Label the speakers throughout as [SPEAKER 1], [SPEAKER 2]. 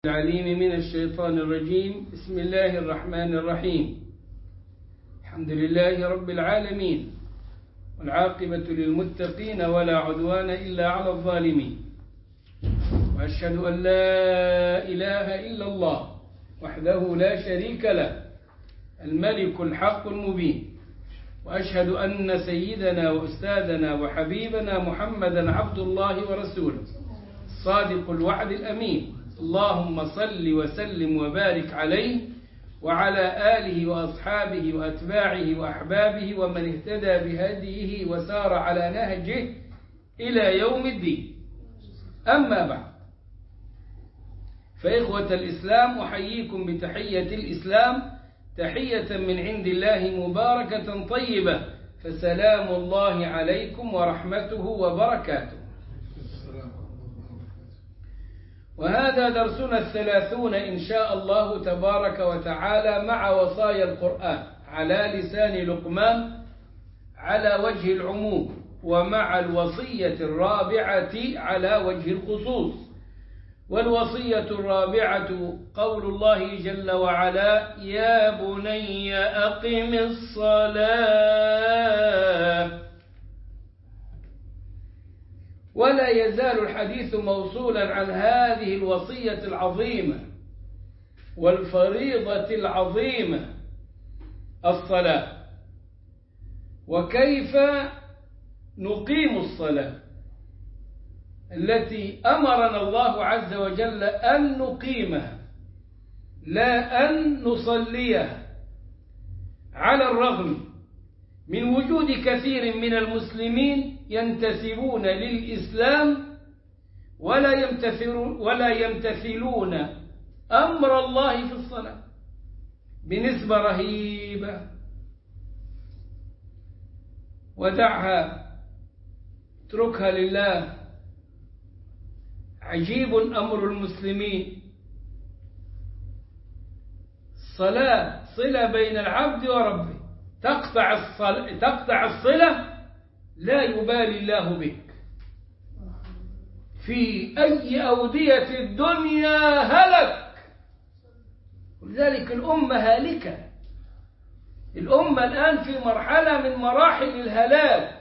[SPEAKER 1] العليم من الشيطان الرجيم بسم الله الرحمن الرحيم الحمد لله رب العالمين والعاقبة للمتقين ولا عدوان إلا على الظالمين وأشهد أن لا إله إلا الله وحده لا شريك له الملك الحق المبين وأشهد أن سيدنا وأستاذنا وحبيبنا محمدا عبد الله ورسوله صادق الوعد الأمين اللهم صل وسلم وبارك عليه وعلى آله وأصحابه وأتباعه وأحبابه ومن اهتدى بهديه وسار على نهجه إلى يوم الدين أما بعد فإخوة الإسلام أحييكم بتحية الإسلام تحية من عند الله مباركة طيبة فسلام الله عليكم ورحمته وبركاته وهذا درسنا الثلاثون إن شاء الله تبارك وتعالى مع وصايا القرآن على لسان لقمان على وجه العموم ومع الوصية الرابعة على وجه الخصوص والوصية الرابعة قول الله جل وعلا يا بني أقم الصلاة ولا يزال الحديث موصولا عن هذه الوصية العظيمة والفريضة العظيمة الصلاة وكيف نقيم الصلاة التي أمرنا الله عز وجل أن نقيمها لا أن نصليها على الرغم من وجود كثير من المسلمين ينتسبون للإسلام ولا يمتثلون ولا يمتثلون أمر الله في الصلاة بنسبة رهيبة ودعها اتركها لله عجيب أمر المسلمين الصلاة صلة بين العبد وربه تقطع الصلاة تقطع الصلة لا يبالي الله بك في أي أودية الدنيا هلك ولذلك الأمة هالكة الأمة الآن في مرحلة من مراحل الهلاك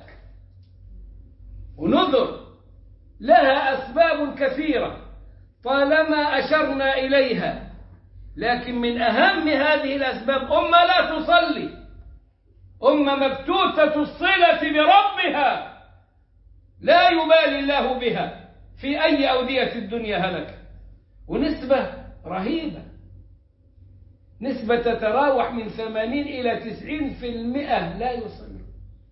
[SPEAKER 1] ونذر لها أسباب كثيرة طالما أشرنا إليها لكن من أهم هذه الأسباب أمة لا تصلي أمة مبتوتة الصلة بربها لا يبالي الله بها في أي أودية الدنيا هلك ونسبة رهيبة نسبة تتراوح من ثمانين إلى تسعين في المئة لا يصلي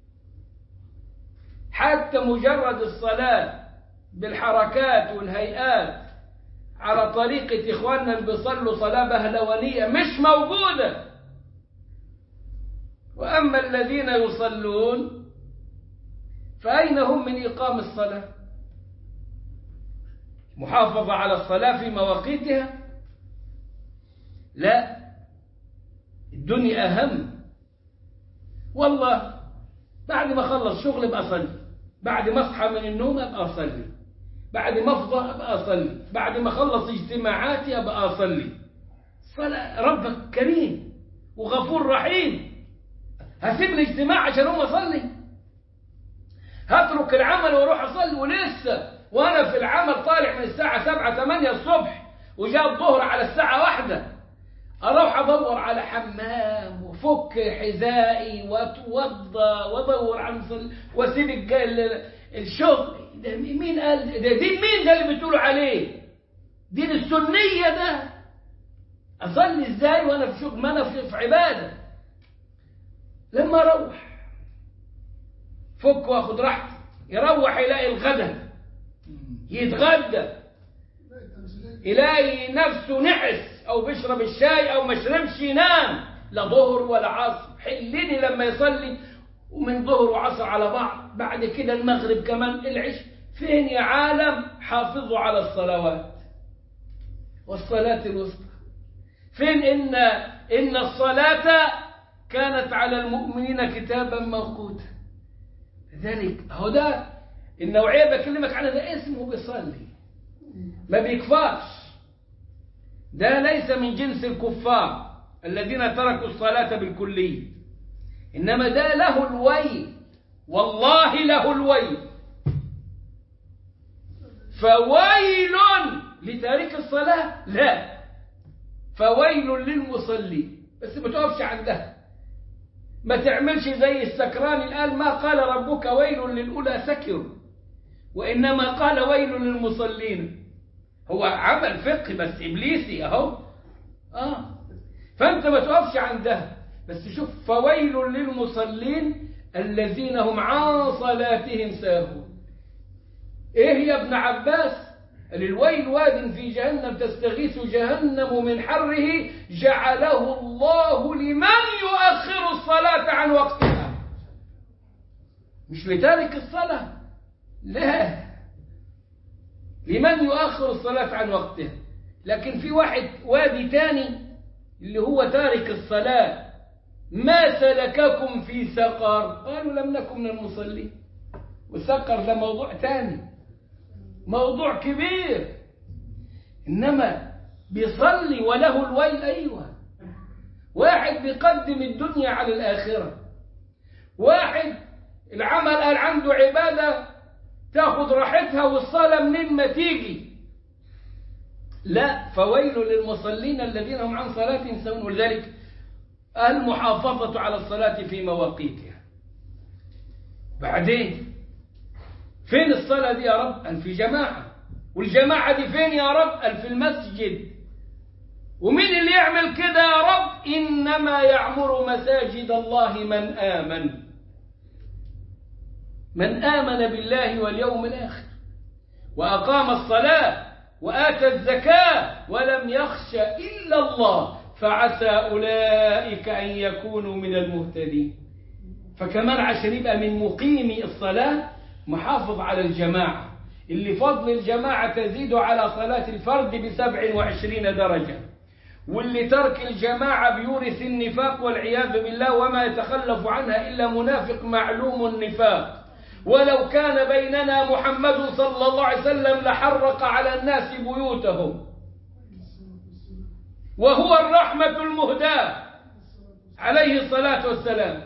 [SPEAKER 1] حتى مجرد الصلاة بالحركات والهيئات على طريقة إخواننا اللي بيصلوا صلاة بهلوانية مش موجودة وأما الذين يصلون فأين هم من إقام الصلاة محافظة على الصلاة في مواقيتها لا الدنيا أهم والله بعد ما أخلص شغل أبقى أصلي بعد ما أصحى من النوم أبقى أصلي بعد ما أفضى أبقى أصلي بعد ما أخلص اجتماعاتي أبقى أصلي صلاة ربك كريم وغفور رحيم هسيب الاجتماع عشان أقوم أصلي هترك العمل واروح أصلي ولسه وأنا في العمل طالع من الساعة سبعة ثمانية الصبح وجاء الظهر على الساعة واحدة أروح أدور على حمام وفك حذائي وأتوضى وأدور عن صل... وأسيب الشغل ده مين قال ده دين مين ده اللي بتقولوا عليه؟ دين السنية ده أصلي إزاي وأنا في شغل ما أنا في, في عبادة لما أروح فك وأخد راحتي يروح يلاقي الغدا يتغدى يلاقي نفسه نعس أو بيشرب الشاي أو ما شربش ينام لا ظهر ولا عصر حلني لما يصلي ومن ظهر وعصر على بعض بعد كده المغرب كمان العش فين يا عالم حافظوا على الصلوات والصلاة الوسطى فين إن إن الصلاة كانت على المؤمنين كتابا موقوتا لذلك هو ده النوعية بكلمك عنها ده اسمه بيصلي ما بيكفرش ده ليس من جنس الكفار الذين تركوا الصلاة بالكلية إنما ده له الويل والله له الويل فويل لتارك الصلاة لا فويل للمصلي بس ما تقفش عندها ما تعملش زي السكران الآن ما قال ربك ويل للأولى سكروا وإنما قال ويل للمصلين هو عمل فقه بس إبليسي أهو آه فأنت ما تقفش عندها بس شوف فويل للمصلين الذين هم عن صلاتهم ساهون إيه يا ابن عباس للويل واد في جهنم تستغيث جهنم من حره جعله الله لمن يؤخر الصلاة عن وقتها مش لتارك الصلاة لا لمن يؤخر الصلاة عن وقتها لكن في واحد وادي تاني اللي هو تارك الصلاة ما سلككم في سقر قالوا لم نكن من المصلين والسقر ده موضوع تاني موضوع كبير إنما بيصلي وله الويل أيوة واحد بيقدم الدنيا على الآخرة واحد العمل قال عنده عبادة تاخد راحتها والصلاة منين ما تيجي لا فويل للمصلين الذين هم عن صلاتهم سهون ولذلك المحافظة على الصلاة في مواقيتها بعدين فين الصلاة دي يا رب قال في جماعة والجماعة دي فين يا رب قال في المسجد ومين اللي يعمل كده يا رب إنما يعمر مساجد الله من آمن من آمن بالله واليوم الآخر وأقام الصلاة وآتى الزكاة ولم يخش إلا الله فعسى أولئك أن يكونوا من المهتدين فكمان عشان يبقى من مقيمي الصلاة محافظ على الجماعة اللي فضل الجماعة تزيد على صلاة الفرد بسبع وعشرين درجة واللي ترك الجماعة بيورث النفاق والعياذ بالله وما يتخلف عنها إلا منافق معلوم النفاق ولو كان بيننا محمد صلى الله عليه وسلم لحرق على الناس بيوتهم وهو الرحمة المهداة عليه الصلاة والسلام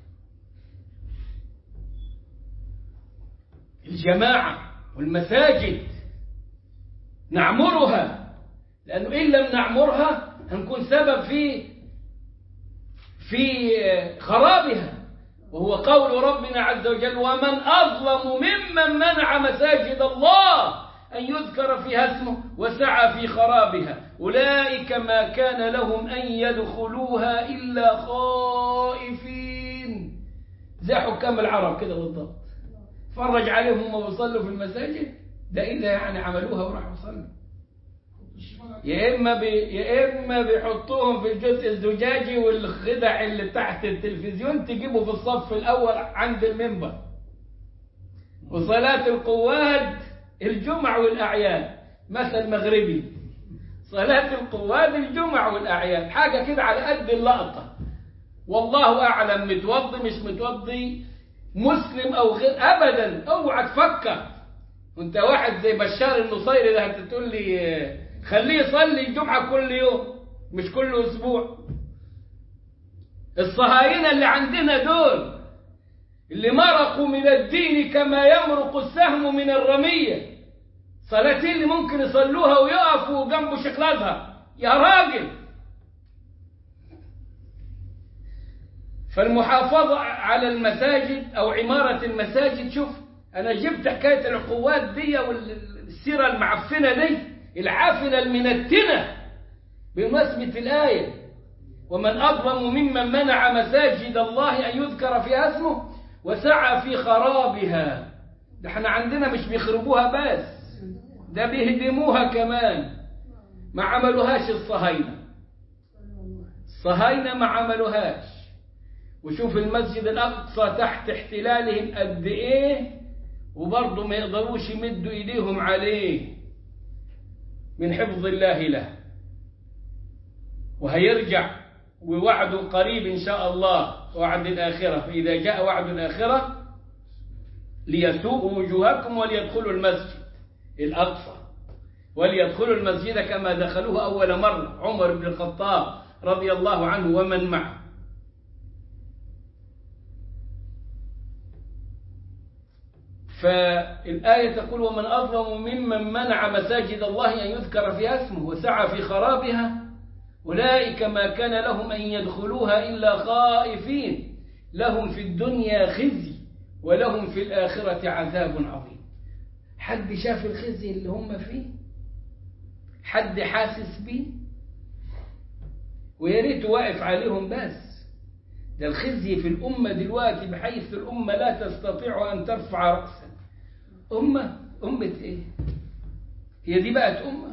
[SPEAKER 1] الجماعة والمساجد نعمرها لأنه إن لم نعمرها هنكون سبب في في خرابها وهو قول ربنا عز وجل ومن أظلم ممن منع مساجد الله أن يذكر فيها اسمه وسعى في خرابها أولئك ما كان لهم أن يدخلوها إلا خائفين زي حكام العرب كده بالضبط فرج عليهم وهم بيصلوا في المساجد ده إلا يعني عملوها وراحوا يصلوا يا إما بي يا إما بيحطوهم في الجزء الزجاجي والخدع اللي تحت التلفزيون تجيبه في الصف الأول عند المنبر وصلاة القواد الجمع والأعياد مثل مغربي صلاة القواد الجمع والأعياد حاجة كده على قد اللقطة والله أعلم متوضي مش متوضي مسلم أو غير أبدا اوعى تفكر وانت واحد زي بشار النصيري ده هتقول لي خليه يصلي الجمعة كل يوم مش كل أسبوع الصهاينة اللي عندنا دول اللي مرقوا من الدين كما يمرق السهم من الرمية صلاتين اللي ممكن يصلوها ويقفوا جنبه شيخ الازهر يا راجل فالمحافظة على المساجد أو عمارة المساجد شوف أنا جبت حكاية العقوات دي والسيرة المعفنة دي العافنة المنتنة بمناسبة الآية ومن أظلم ممن منع مساجد الله أن يذكر فيها اسمه وسعى في خرابها ده احنا عندنا مش بيخربوها بس ده بيهدموها كمان ما عملوهاش الصهاينة الصهاينة ما عملوهاش وشوف المسجد الأقصى تحت احتلالهم قد إيه وبرضه ما يقدروش يمدوا إيديهم عليه من حفظ الله له وهيرجع ووعد قريب إن شاء الله وعد الآخرة فإذا جاء وعد الآخرة ليسوءوا وجوهكم وليدخلوا المسجد الأقصى وليدخلوا المسجد كما دخلوه أول مرة عمر بن الخطاب رضي الله عنه ومن معه فالآية تقول ومن أظلم ممن منع مساجد الله أن يذكر فيها اسمه وسعى في خرابها أولئك ما كان لهم أن يدخلوها إلا خائفين لهم في الدنيا خزي ولهم في الآخرة عذاب عظيم حد شاف الخزي اللي هم فيه حد حاسس بيه ويا ريت واقف عليهم بس ده الخزي في الأمة دلوقتي بحيث الأمة لا تستطيع أن ترفع رأسا أمة أمة إيه هي دي بقت أمة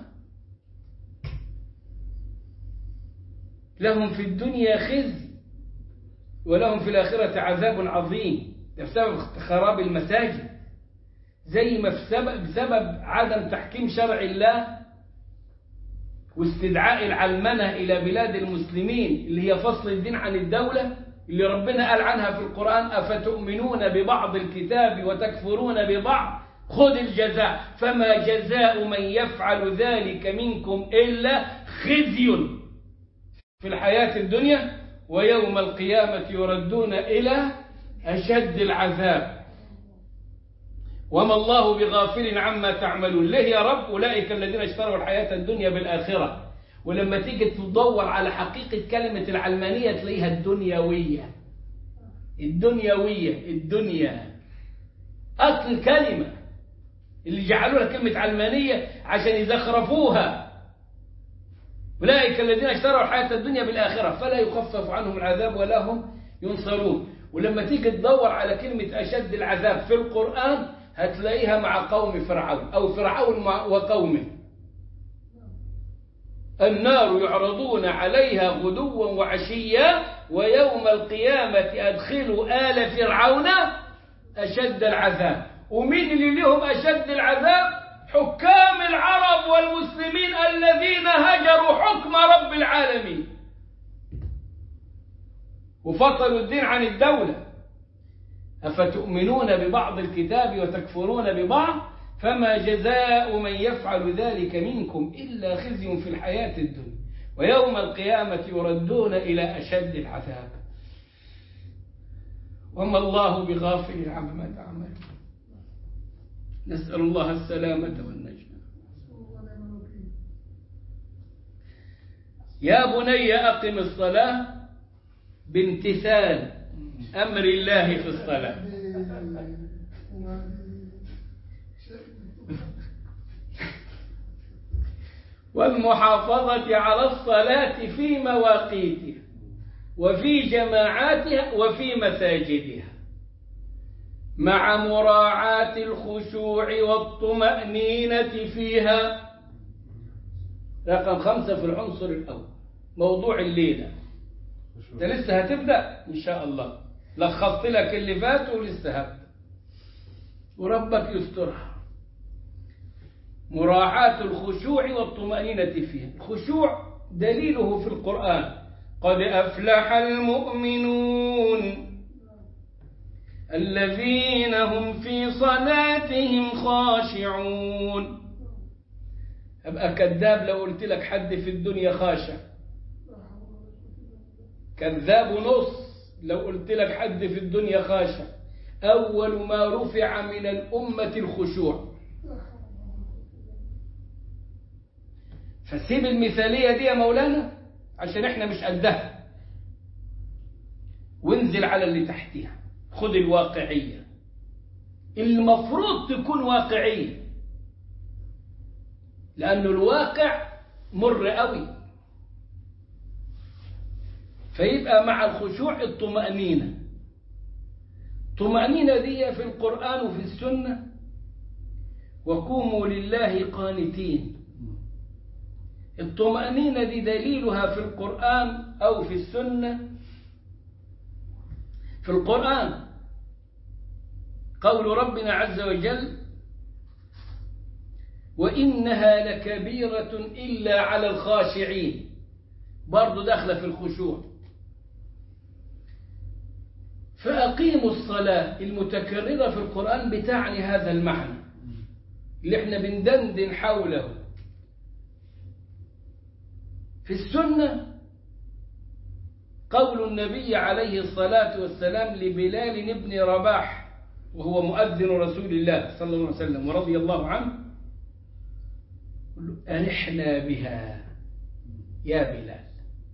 [SPEAKER 1] لهم في الدنيا خزي ولهم في الآخرة عذاب عظيم ده بسبب خراب المساجد زي ما بسبب, بسبب عدم تحكيم شرع الله واستدعاء العلمنة إلى بلاد المسلمين اللي هي فصل الدين عن الدولة اللي ربنا قال عنها في القرآن أفتؤمنون ببعض الكتاب وتكفرون ببعض خذ الجزاء فما جزاء من يفعل ذلك منكم إلا خزي في الحياة الدنيا ويوم القيامة يردون إلى أشد العذاب وما الله بغافل عما تعملون ليه يا رب أولئك الذين اشتروا الحياة الدنيا بالآخرة ولما تيجي تدور على حقيقة كلمة العلمانية تلاقيها الدنيوية الدنيوية الدنيا أصل الكلمة اللي جعلوها كلمة علمانية عشان يزخرفوها أولئك الذين اشتروا الحياة الدنيا بالآخرة فلا يخفف عنهم العذاب ولا هم ينصرون ولما تيجي تدور على كلمة أشد العذاب في القرآن هتلاقيها مع قوم فرعون أو فرعون وقومه النار يعرضون عليها غدوا وعشيا ويوم القيامة أدخلوا آل فرعون أشد العذاب ومين اللي لهم أشد العذاب حكام العرب والمسلمين الذين هجروا حكم رب العالمين وفصلوا الدين عن الدولة أفتؤمنون ببعض الكتاب وتكفرون ببعض فما جزاء من يفعل ذلك منكم إلا خزي في الحياة الدنيا ويوم القيامة يردون إلى أشد العذاب وما الله بغافل عما تعمل نسأل الله السلامة والنجاة يا بني أقم الصلاة بامتثال أمر الله في الصلاة والمحافظة على الصلاة في مواقيتها وفي جماعاتها وفي مساجدها مع مراعاة الخشوع والطمأنينة فيها رقم خمسة في العنصر الأول موضوع الليلة انت لسه هتبدأ إن شاء الله لخصت لك اللي فات ولسه هبدأ وربك يسترها مراعاة الخشوع والطمأنينة فيها الخشوع دليله في القرآن قد أفلح المؤمنون الذين هم في صلاتهم خاشعون أبقى كذاب لو قلت لك حد في الدنيا خاشع كذاب نص لو قلت لك حد في الدنيا خاشع أول ما رفع من الأمة الخشوع فسيب المثالية دي يا مولانا عشان احنا مش قدها وانزل على اللي تحتها خد الواقعية المفروض تكون واقعية لأنه الواقع مر قوي فيبقى مع الخشوع الطمأنينة الطمأنينة دي في القرآن وفي السنة وقوموا لله قانتين الطمأنينة دي دليلها في القرآن أو في السنة في القرآن قول ربنا عز وجل وإنها لكبيرة إلا على الخاشعين برضو داخلة في الخشوع فأقيموا الصلاة المتكررة في القرآن بتعني هذا المعنى اللي احنا بندندن حوله في السنة قول النبي عليه الصلاة والسلام لبلال بن رباح وهو مؤذن رسول الله صلى الله عليه وسلم ورضي الله عنه قل له أرحنا بها يا بلال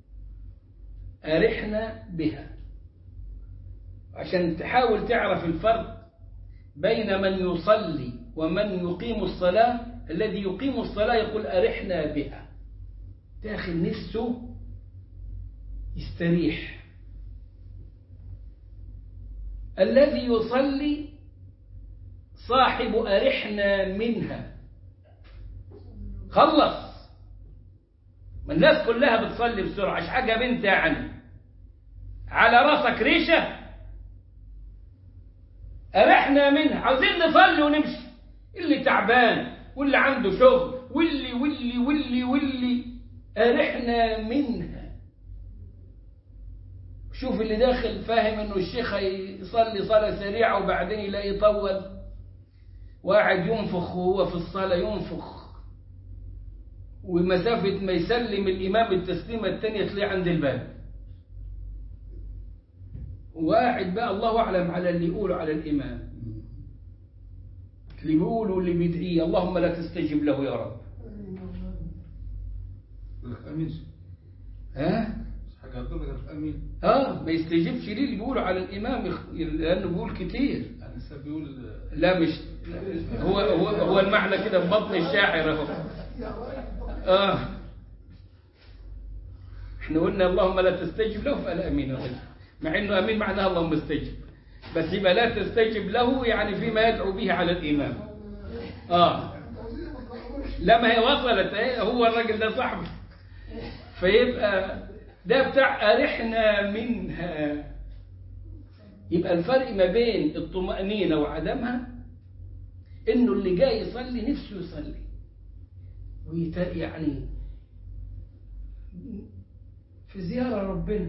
[SPEAKER 1] أرحنا بها عشان تحاول تعرف الفرق بين من يصلي ومن يقيم الصلاة الذي يقيم الصلاة يقول أرحنا بها داخل نفسه يستريح الذي يصلي صاحب أرحنا منها خلص ما الناس كلها بتصلي بسرعة ايش حاجة بنت يعني على راسك ريشة أرحنا منها عاوزين نصلي ونمشي اللي تعبان واللي عنده شغل واللي واللي واللي واللي أرحنا منها شوف اللي داخل فاهم انه الشيخ يصلي صلاة سريعة وبعدين يلاقي يطول وقاعد ينفخ وهو في الصلاة ينفخ ومسافة ما يسلم الإمام التسليمة الثانية تلاقيه عند الباب وقاعد بقى الله أعلم على اللي يقوله على الإمام اللي بيقوله اللي بيدعيه اللهم لا تستجب له يا رب
[SPEAKER 2] امين
[SPEAKER 1] ها
[SPEAKER 2] حاجه هتقول لك امين
[SPEAKER 1] اه ما يستجيبش ليه اللي بيقوله على الإمام يخ- لأنه بيقول كتير
[SPEAKER 2] يعني لسه بيقول
[SPEAKER 1] لا مش هو هو هو المعنى كده في بطن الشاعر اهو اه احنا قلنا اللهم لا تستجب له فقال امين يا رجل. مع انه امين معناها اللهم استجب بس يبقى لا تستجب له يعني فيما يدعو به على الامام اه لا ما هي وصلت اهي هو الراجل ده صاحبه فيبقى ده بتاع أرحنا منها يبقى الفرق ما بين الطمأنينة وعدمها إنه اللي جاي يصلي نفسه يصلي ويت- يعني في زيارة ربنا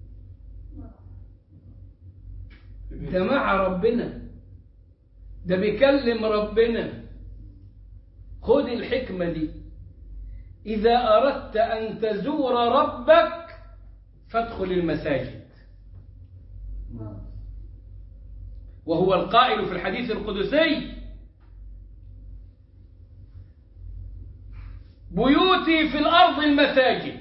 [SPEAKER 1] ده مع ربنا ده بيكلم ربنا خد الحكمة دي إذا أردت أن تزور ربك فادخل المساجد وهو القائل في الحديث القدسي بيوتي في الأرض المساجد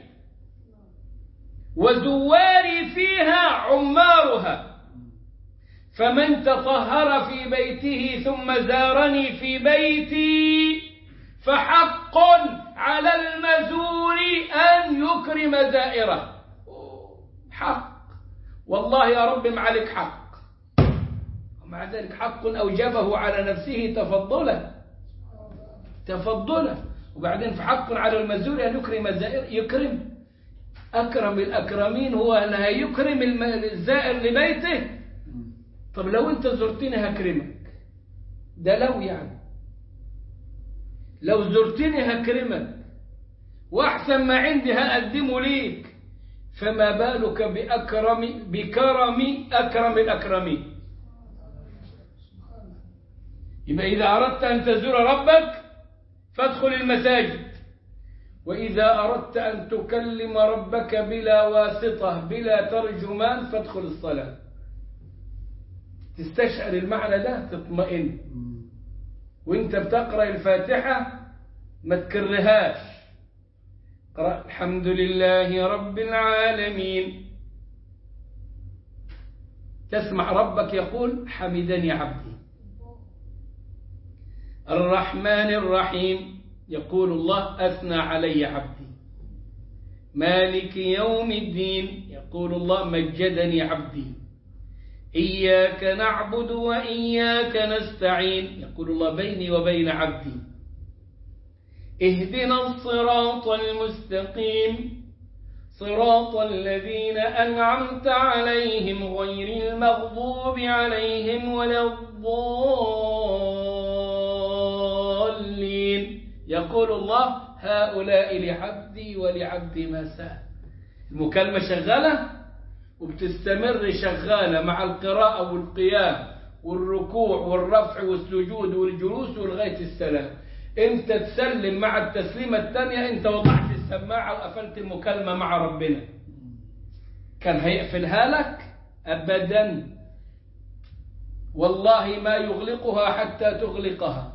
[SPEAKER 1] وزواري فيها عمارها فمن تطهر في بيته ثم زارني في بيتي فحق على المزور أن يكرم زائره حق والله يا رب ما عليك حق ومع ذلك حق أوجبه على نفسه تفضلا تفضلا وبعدين فحق على المزور أن يكرم الزائر يكرم أكرم الأكرمين هو أن يكرم الم- الزائر لبيته طب لو أنت زرتني هكرمك ده لو يعني لو زرتني هكرمك وأحسن ما عندي هقدمه ليك فما بالك بأكرم بكرم أكرم الأكرمين يبقى إذا أردت أن تزور ربك فادخل المساجد وإذا أردت أن تكلم ربك بلا واسطة بلا ترجمان فادخل الصلاة تستشعر المعنى ده تطمئن وانت بتقرأ الفاتحة ما تكرهاش اقرأ الحمد لله رب العالمين تسمع ربك يقول حمدني عبدي الرحمن الرحيم يقول الله أثنى علي عبدي مالك يوم الدين يقول الله مجدني عبدي إياك نعبد وإياك نستعين يقول الله بيني وبين عبدي اهدنا الصراط المستقيم صراط الذين أنعمت عليهم غير المغضوب عليهم ولا الضالين يقول الله هؤلاء لعبدي ولعبدي ما سأل المكالمة شغالة وبتستمر شغالة مع القراءة والقيام والركوع والرفع والسجود والجلوس ولغاية السلام انت تسلم مع التسليمة الثانية انت وضعت السماعة وقفلت المكالمة مع ربنا كان هيقفلها لك ابدا والله ما يغلقها حتى تغلقها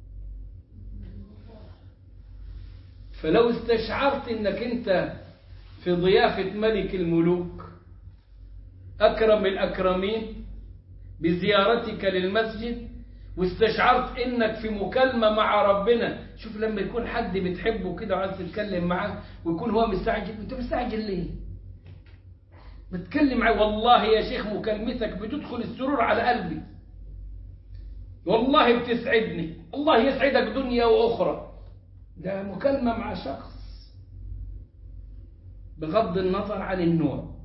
[SPEAKER 1] فلو استشعرت انك انت في ضيافة ملك الملوك اكرم الاكرمين بزيارتك للمسجد واستشعرت انك في مكالمة مع ربنا شوف لما يكون حد بتحبه كده وعايز تتكلم معاه ويكون هو مستعجل انت مستعجل ليه بتكلم معاه والله يا شيخ مكالمتك بتدخل السرور على قلبي والله بتسعدني الله يسعدك دنيا واخرى ده مكالمة مع شخص بغض النظر عن النوع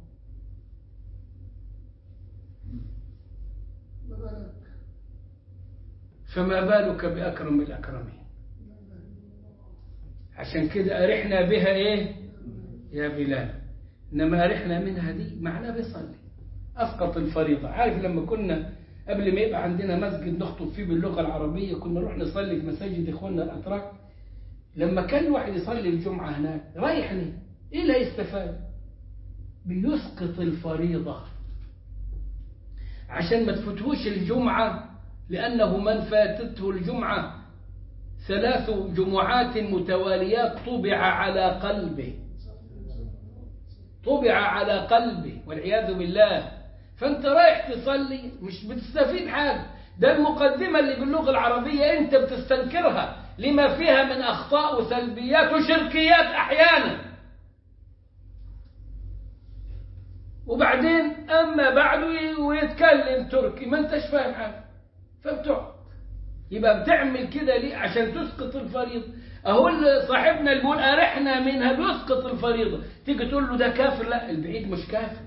[SPEAKER 1] فما بالك بأكرم الأكرمين عشان كده أرحنا بها إيه يا بلال إنما أرحنا منها دي معناه بيصلي أسقط الفريضة عارف لما كنا قبل ما يبقى عندنا مسجد نخطب فيه باللغة العربية كنا نروح نصلي في مساجد إخواننا الأتراك لما كان الواحد يصلي الجمعة هناك رايح ليه إيه اللي هيستفاد بيسقط الفريضة عشان ما تفوتهوش الجمعة لأنه من فاتته الجمعة ثلاث جمعات متواليات طبع على قلبه طبع على قلبه والعياذ بالله فأنت رايح تصلي مش بتستفيد حاجة ده المقدمة اللي باللغة العربية أنت بتستنكرها لما فيها من أخطاء وسلبيات وشركيات أحيانا وبعدين أما بعد ويتكلم تركي ما أنتش فاهم حاجة فبتقعد يبقى بتعمل كده ليه عشان تسقط الفريضة اهو صاحبنا اللي بيقول ارحنا منها بيسقط الفريضة تيجي تقول له ده كافر لا البعيد مش كافر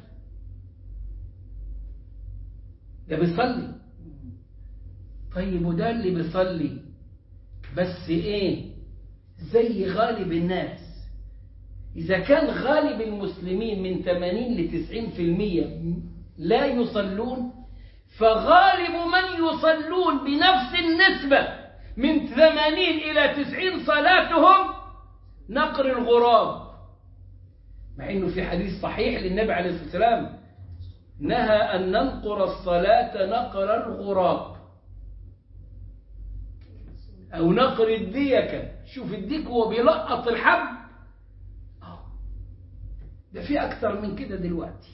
[SPEAKER 1] ده بيصلي طيب وده اللي بيصلي بس ايه زي غالب الناس إذا كان غالب المسلمين من 80 ل 90% لا يصلون فغالب من يصلون بنفس النسبة من 80 إلى 90 صلاتهم نقر الغراب مع أنه في حديث صحيح للنبي عليه الصلاة والسلام نهى أن ننقر الصلاة نقر الغراب أو نقر الديكة شوف الديك هو بيلقط الحب ده في أكتر من كده دلوقتي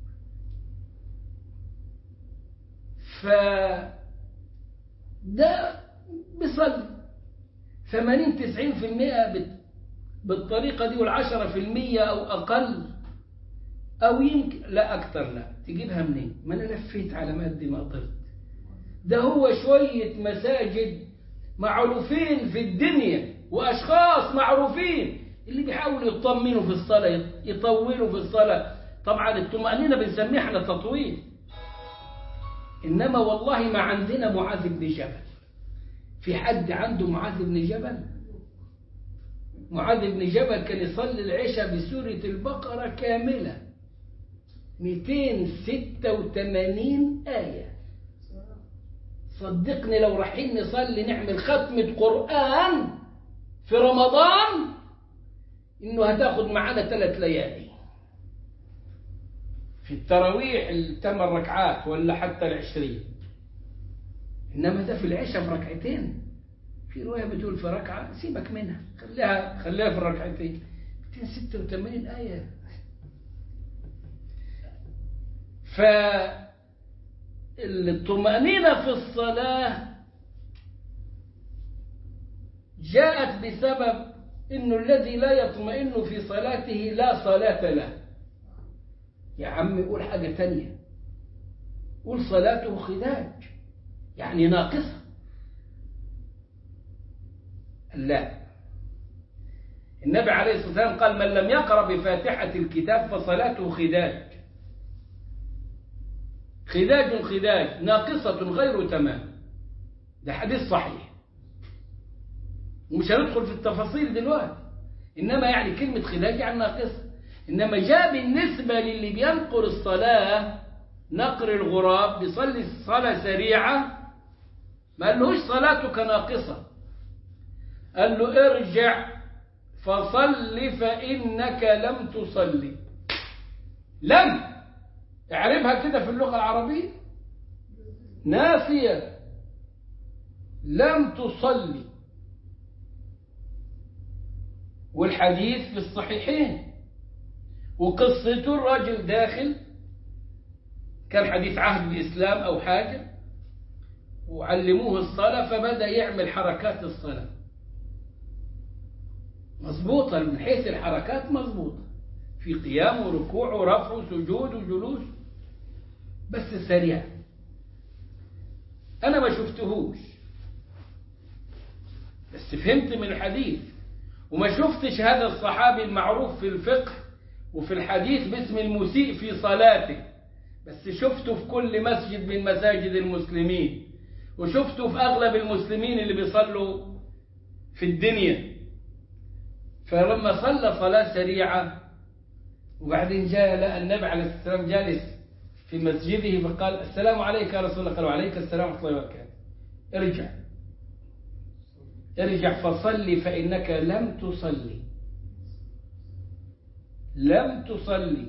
[SPEAKER 1] ف ده بيصلي 80 90% بالطريقة دي والعشرة في المية أو أقل أو يمكن لا أكتر لا تجيبها منين ما أنا لفيت على ما قد ما قدرت ده هو شوية مساجد معروفين في الدنيا وأشخاص معروفين اللي بيحاولوا يطمنوا في الصلاة يطولوا في الصلاة طبعا الطمأنينة بنسميها احنا تطويل إنما والله ما عندنا معاذ بن جبل في حد عنده معاذ بن جبل معاذ بن جبل كان يصلي العشاء بسورة البقرة كاملة 286 آية صدقني لو رايحين نصلي نعمل ختمة قرآن في رمضان إنه هتاخد معانا ثلاث ليالي في التراويح الثمان ركعات ولا حتى العشرين إنما ده في العشاء في ركعتين في رواية بتقول في ركعة سيبك منها خليها خليها في الركعتين 286 آية فالطمأنينة في الصلاة جاءت بسبب إنه الذي لا يطمئن في صلاته لا صلاة له يا عم قول حاجة تانية قول صلاته خداج يعني ناقصة لا النبي عليه الصلاة والسلام قال من لم يقرأ بفاتحة الكتاب فصلاته خداج خداج خداج ناقصة غير تمام ده حديث صحيح ومش هندخل في التفاصيل دلوقتي إنما يعني كلمة خداج يعني ناقصة إنما جاء بالنسبة للي بينقر الصلاة نقر الغراب بيصلي الصلاة سريعة ما قالهوش صلاتك ناقصة قال له ارجع فصل فإنك لم تصلي لم اعربها كده في اللغة العربية نافية لم تصلي والحديث في الصحيحين وقصته الراجل داخل كان حديث عهد الإسلام أو حاجة وعلموه الصلاة فبدأ يعمل حركات الصلاة مظبوطة من حيث الحركات مظبوطة في قيام وركوع ورفع وسجود وجلوس بس سريع أنا ما شفتهوش بس فهمت من الحديث وما شفتش هذا الصحابي المعروف في الفقه وفي الحديث باسم المسيء في صلاته بس شفته في كل مسجد من مساجد المسلمين وشفته في أغلب المسلمين اللي بيصلوا في الدنيا فلما صلى صلاة سريعة وبعدين جاء لقى النبي عليه الصلاة والسلام جالس في مسجده فقال السلام عليك يا رسول الله قال وعليك السلام ورحمة الله وبركاته ارجع ارجع فصلي فإنك لم تصلي لم تصلي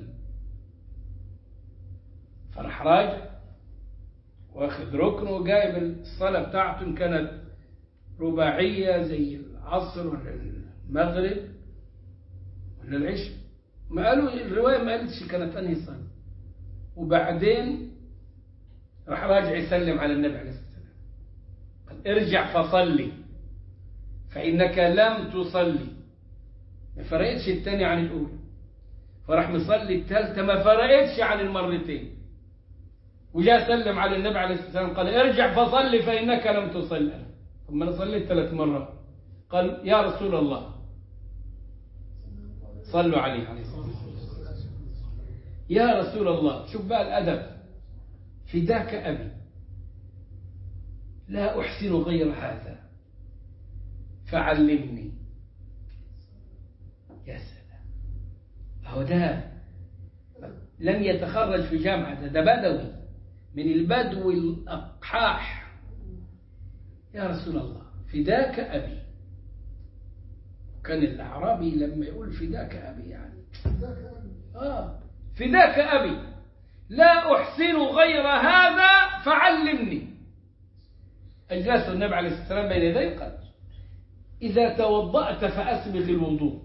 [SPEAKER 1] فراح راجع واخد ركن وجايب الصلاة بتاعته إن كانت رباعية زي العصر ولا المغرب ولا العشاء ما قالوا الرواية ما قالتش كانت أنهي صلاة وبعدين راح راجع يسلم على النبي عليه الصلاة والسلام قال ارجع فصلي فإنك لم تصلي ما فرقتش الثانية عن الأولى فراح مصلي الثالثة ما فرقتش عن المرتين وجاء سلم على النبي عليه الصلاة والسلام قال ارجع فصلي فإنك لم تصلي ثم أنا صليت ثلاث مرات قال يا رسول الله صلوا عليه عليه الصلاة والسلام يا رسول الله شوف بقى الأدب فداك أبي لا أحسن غير هذا فعلمني يا سلام هو ده لم يتخرج في جامعة ده بدوي من البدو الأقحاح يا رسول الله فداك أبي كان الأعرابي لما يقول فداك أبي يعني آه فداك أبي لا أحسن غير هذا فعلمني أجلس النبي عليه الصلاة والسلام بين يديه قال إذا توضأت فأسبغ الوضوء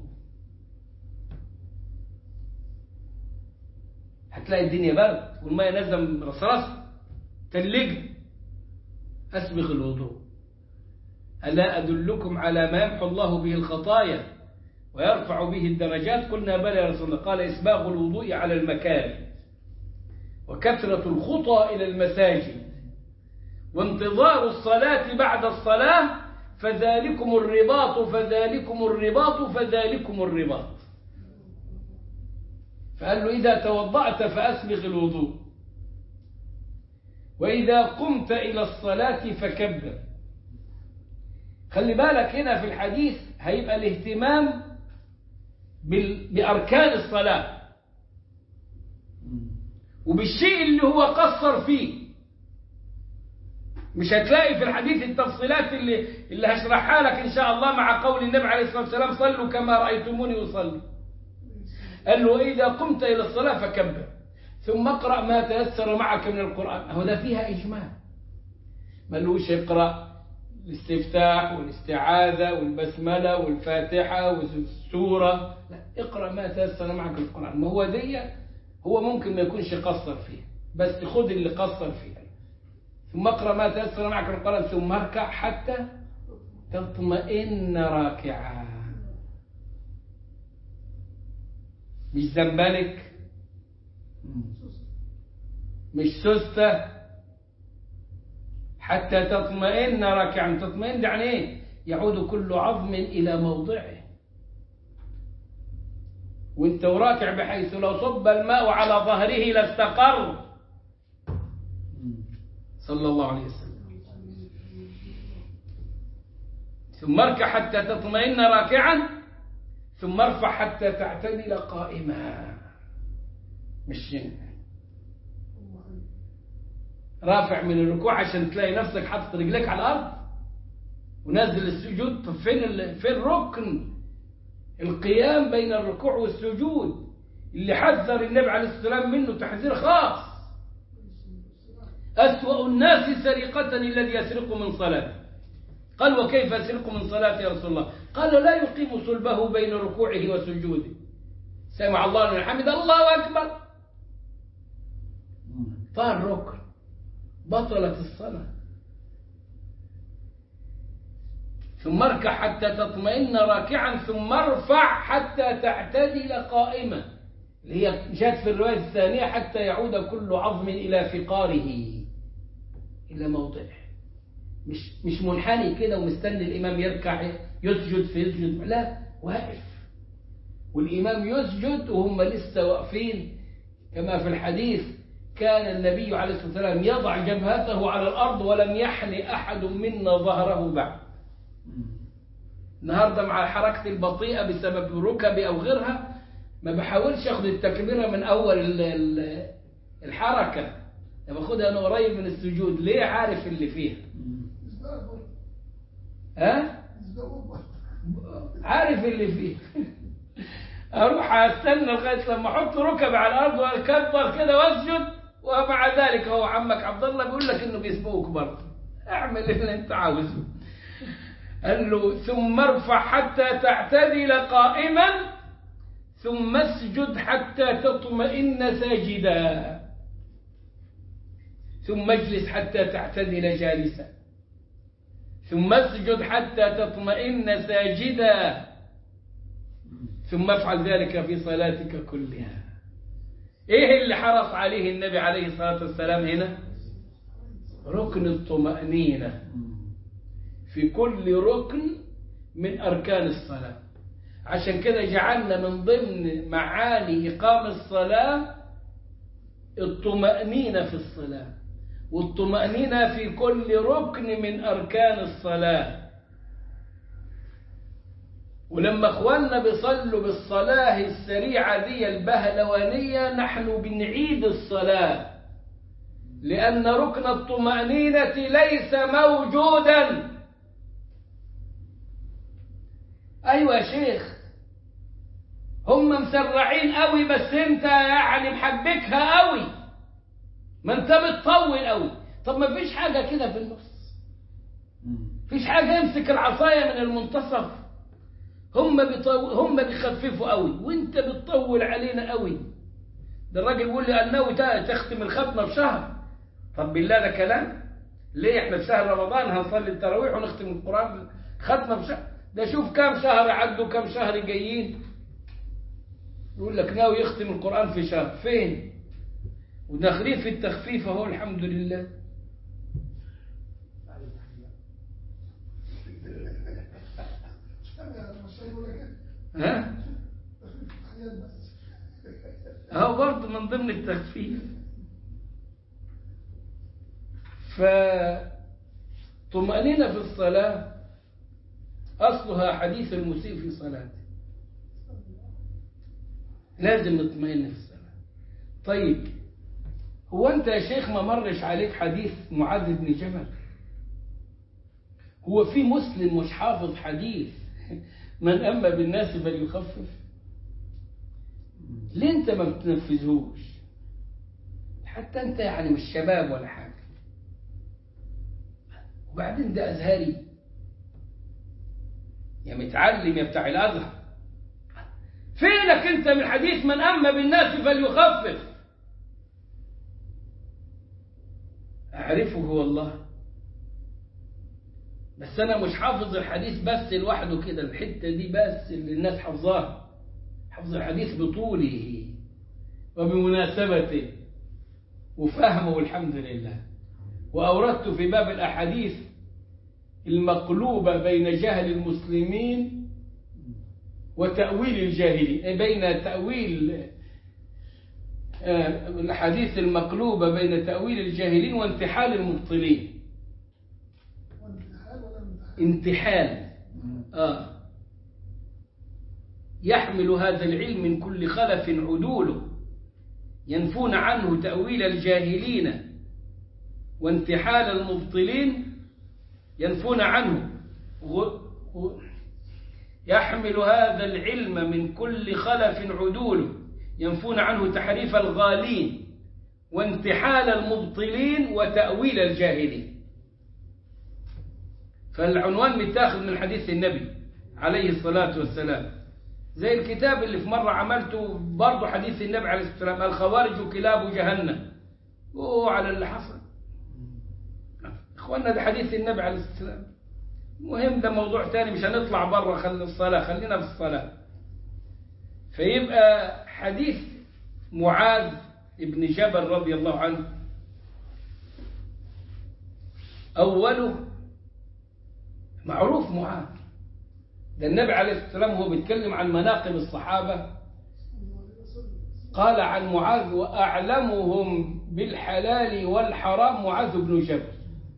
[SPEAKER 1] هتلاقي الدنيا برد والمية نازلة من رصاص تلج أسبغ الوضوء ألا أدلكم على ما يمحو الله به الخطايا ويرفع به الدرجات قلنا بلى يا رسول الله قال إسباغ الوضوء على المكان وكثرة الخطى إلى المساجد وانتظار الصلاة بعد الصلاة فذلكم الرباط فذلكم الرباط فذلكم الرباط فقال له إذا توضأت فأسبغ الوضوء وإذا قمت إلى الصلاة فكبر خلي بالك هنا في الحديث هيبقى الاهتمام بأركان الصلاة وبالشيء اللي هو قصر فيه مش هتلاقي في الحديث التفصيلات اللي اللي هشرحها لك إن شاء الله مع قول النبي عليه الصلاة والسلام صلوا كما رأيتموني أصلي قال له إذا قمت إلى الصلاة فكبر ثم اقرأ ما تيسر معك من القرآن هو ده فيها إجمال ملوش اقرأ الاستفتاح والاستعاذة والبسملة والفاتحة والسورة لا اقرأ ما تيسر معك من القرآن ما هو دي هو ممكن ما يكونش قصر فيه بس خد اللي قصر فيه ثم اقرأ ما تيسر معك من القرآن ثم اركع حتى تطمئن راكعا مش زنبلك مش سستة حتى تطمئن راكعا تطمئن يعني ايه يعود كل عظم إلى موضعه وانت وراكع بحيث لو صب الماء على ظهره لاستقر صلى الله عليه وسلم ثم اركع حتى تطمئن راكعا ثم ارفع حتى تعتدل قائما مش رافع من الركوع عشان تلاقي نفسك حاطط رجليك على الأرض ونزل السجود طب فين ال... فين ركن القيام بين الركوع والسجود اللي حذر النبي عليه الصلاة والسلام منه تحذير خاص أسوأ الناس سرقة الذي يسرق من صلاته قال وكيف يسرق من صلاته يا رسول الله قال لا يقيم صلبه بين ركوعه وسجوده سمع الله لمن حمد الله أكبر طار ركن بطلت الصلاة ثم اركع حتى تطمئن راكعا ثم ارفع حتى تعتدل قائما اللي هي جاءت في الرواية الثانية حتى يعود كل عظم إلى فقاره إلى موضعه مش مش منحني كده ومستني الإمام يركع يسجد فيسجد لا واقف والإمام يسجد وهم لسه واقفين كما في الحديث كان النبي عليه الصلاة والسلام يضع جبهته على الأرض ولم يحن أحد منا ظهره بعد النهاردة مع حركتي البطيئة بسبب ركبي أو غيرها ما بحاولش أخذ التكبيرة من أول ال- ال- الحركة أنا باخدها أنا قريب من السجود ليه عارف اللي فيها ها عارف اللي فيه اروح استنى لغايه لما احط ركبي على الارض واكبر كده واسجد ومع ذلك هو عمك عبد الله بيقول لك انه بيسبقك برضه اعمل اللي انت عاوزه قال له ثم ارفع حتى تعتدل قائما ثم اسجد حتى تطمئن ساجدا ثم اجلس حتى تعتدل جالسا ثم اسجد حتى تطمئن ساجدا ثم افعل ذلك في صلاتك كلها ايه اللي حرص عليه النبي عليه الصلاة والسلام هنا ركن الطمأنينة في كل ركن من أركان الصلاة عشان كده جعلنا من ضمن معاني إقام الصلاة الطمأنينة في الصلاة والطمأنينة في كل ركن من أركان الصلاة ولما اخواننا بيصلوا بالصلاة السريعة دي البهلوانية نحن بنعيد الصلاة لأن ركن الطمأنينة ليس موجودا أيوة يا شيخ هم مسرعين قوي بس انت يعني محبكها قوي ما انت بتطول قوي طب ما فيش حاجة كده في النص فيش حاجة يمسك العصاية من المنتصف هم بيطو... هم بيخففوا قوي وانت بتطول علينا قوي ده الراجل بيقول لي انه تختم الختمه في شهر طب بالله ده كلام ليه احنا في شهر رمضان هنصلي التراويح ونختم القران ختمه في شهر ده شوف كام شهر عدوا كام شهر جايين يقول لك ناوي يختم القران في شهر فين وداخلين في التخفيف اهو الحمد لله ها اهو برضه من ضمن التخفيف فطمأنينة في الصلاة أصلها حديث المسيء في صلاته لازم نطمئن في الصلاة طيب هو أنت يا شيخ ما مرش عليك حديث معاذ بن جبل هو في مسلم مش حافظ حديث من أما بالناس فليخفف ليه أنت ما بتنفذهوش حتى أنت يعني مش شباب ولا حاجة وبعدين ده أزهري يا متعلم يا بتاع الأزهر فينك أنت من حديث من أما بالناس فليخفف أعرفه والله بس أنا مش حافظ الحديث بس لوحده كده الحتة دي بس اللي الناس حافظاها حفظ الحديث بطوله وبمناسبته وفهمه الحمد لله وأوردت في باب الأحاديث المقلوبة بين جهل المسلمين وتأويل الجاهلين بين تأويل الأحاديث المقلوبة بين تأويل الجاهلين وانتحال المبطلين انتحال آه يحمل هذا العلم من كل خلف عدوله ينفون عنه تأويل الجاهلين وانتحال المبطلين ينفون عنه غ- غ- يحمل هذا العلم من كل خلف عدوله ينفون عنه تحريف الغالين وانتحال المبطلين وتأويل الجاهلين فالعنوان متاخذ من حديث النبي عليه الصلاة والسلام زي الكتاب اللي في مرة عملته برضه حديث النبي عليه الصلاة والسلام الخوارج كلاب جهنم وهو على اللي حصل اخوانا ده حديث النبي عليه الصلاة والسلام مهم ده موضوع تاني مش هنطلع بره خلي الصلاة خلينا في الصلاة فيبقى حديث معاذ ابن جبل رضي الله عنه أوله معروف معاذ ده النبي عليه الصلاة والسلام هو بيتكلم عن مناقب الصحابة قال عن معاذ وأعلمهم بالحلال والحرام معاذ بن جبل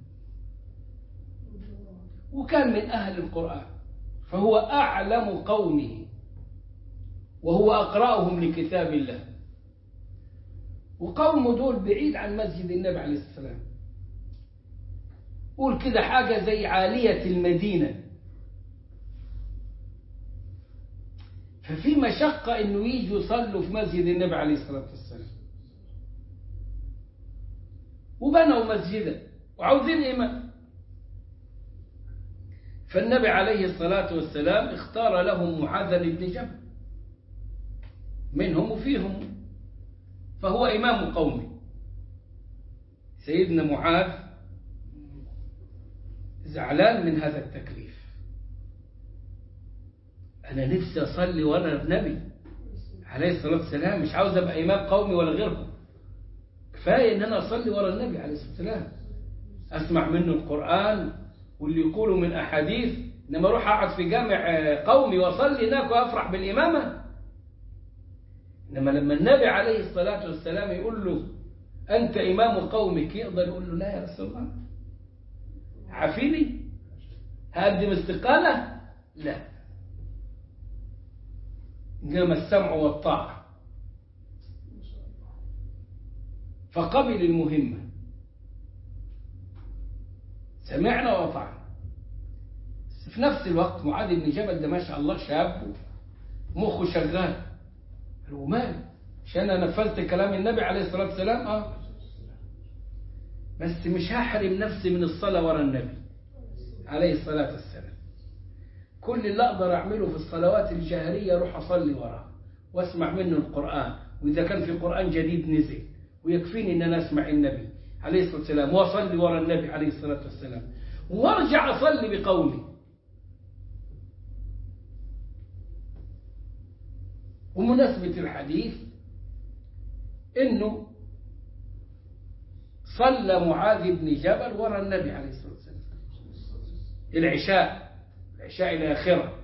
[SPEAKER 1] وكان من أهل القرآن فهو أعلم قومه وهو أقرأهم لكتاب الله وقومه دول بعيد عن مسجد النبي عليه الصلاة والسلام قول كده حاجة زي عالية المدينة ففي مشقة انه يجوا يصلوا في مسجد النبي عليه الصلاة والسلام وبنوا مسجدا وعاوزين إمام فالنبي عليه الصلاة والسلام اختار لهم معاذ بن جبل منهم وفيهم فهو إمام قومه سيدنا معاذ زعلان من هذا التكليف أنا نفسي أصلي ورا النبي عليه الصلاة والسلام مش عاوز أبقى إمام قومي ولا غيرهم كفاية إن أنا أصلي ورا النبي عليه الصلاة والسلام أسمع منه القرآن واللي يقوله من أحاديث إنما أروح أقعد في جامع قومي وأصلي هناك وأفرح بالإمامة إنما لما النبي عليه الصلاة والسلام يقول له أنت إمام قومك يقدر يقول له لا يا رسول الله عافيني هقدم استقالة لا إنما السمع والطاعة فقبل المهمة سمعنا وأطعنا بس في نفس الوقت معاذ بن جبل ده ما شاء الله شاب مخه شغال قال ومال عشان انا نفذت كلام النبي عليه الصلاه والسلام اه بس مش هحرم نفسي من الصلاه ورا النبي عليه الصلاه والسلام كل اللي اقدر اعمله في الصلوات الجهريه اروح اصلي وراه واسمع منه القران واذا كان في قران جديد نزل ويكفيني ان انا اسمع النبي عليه الصلاه والسلام واصلي ورا النبي عليه الصلاه والسلام وارجع اصلي بقومي ومناسبة الحديث انه صلى معاذ بن جبل وراء النبي عليه الصلاة والسلام العشاء العشاء الآخرة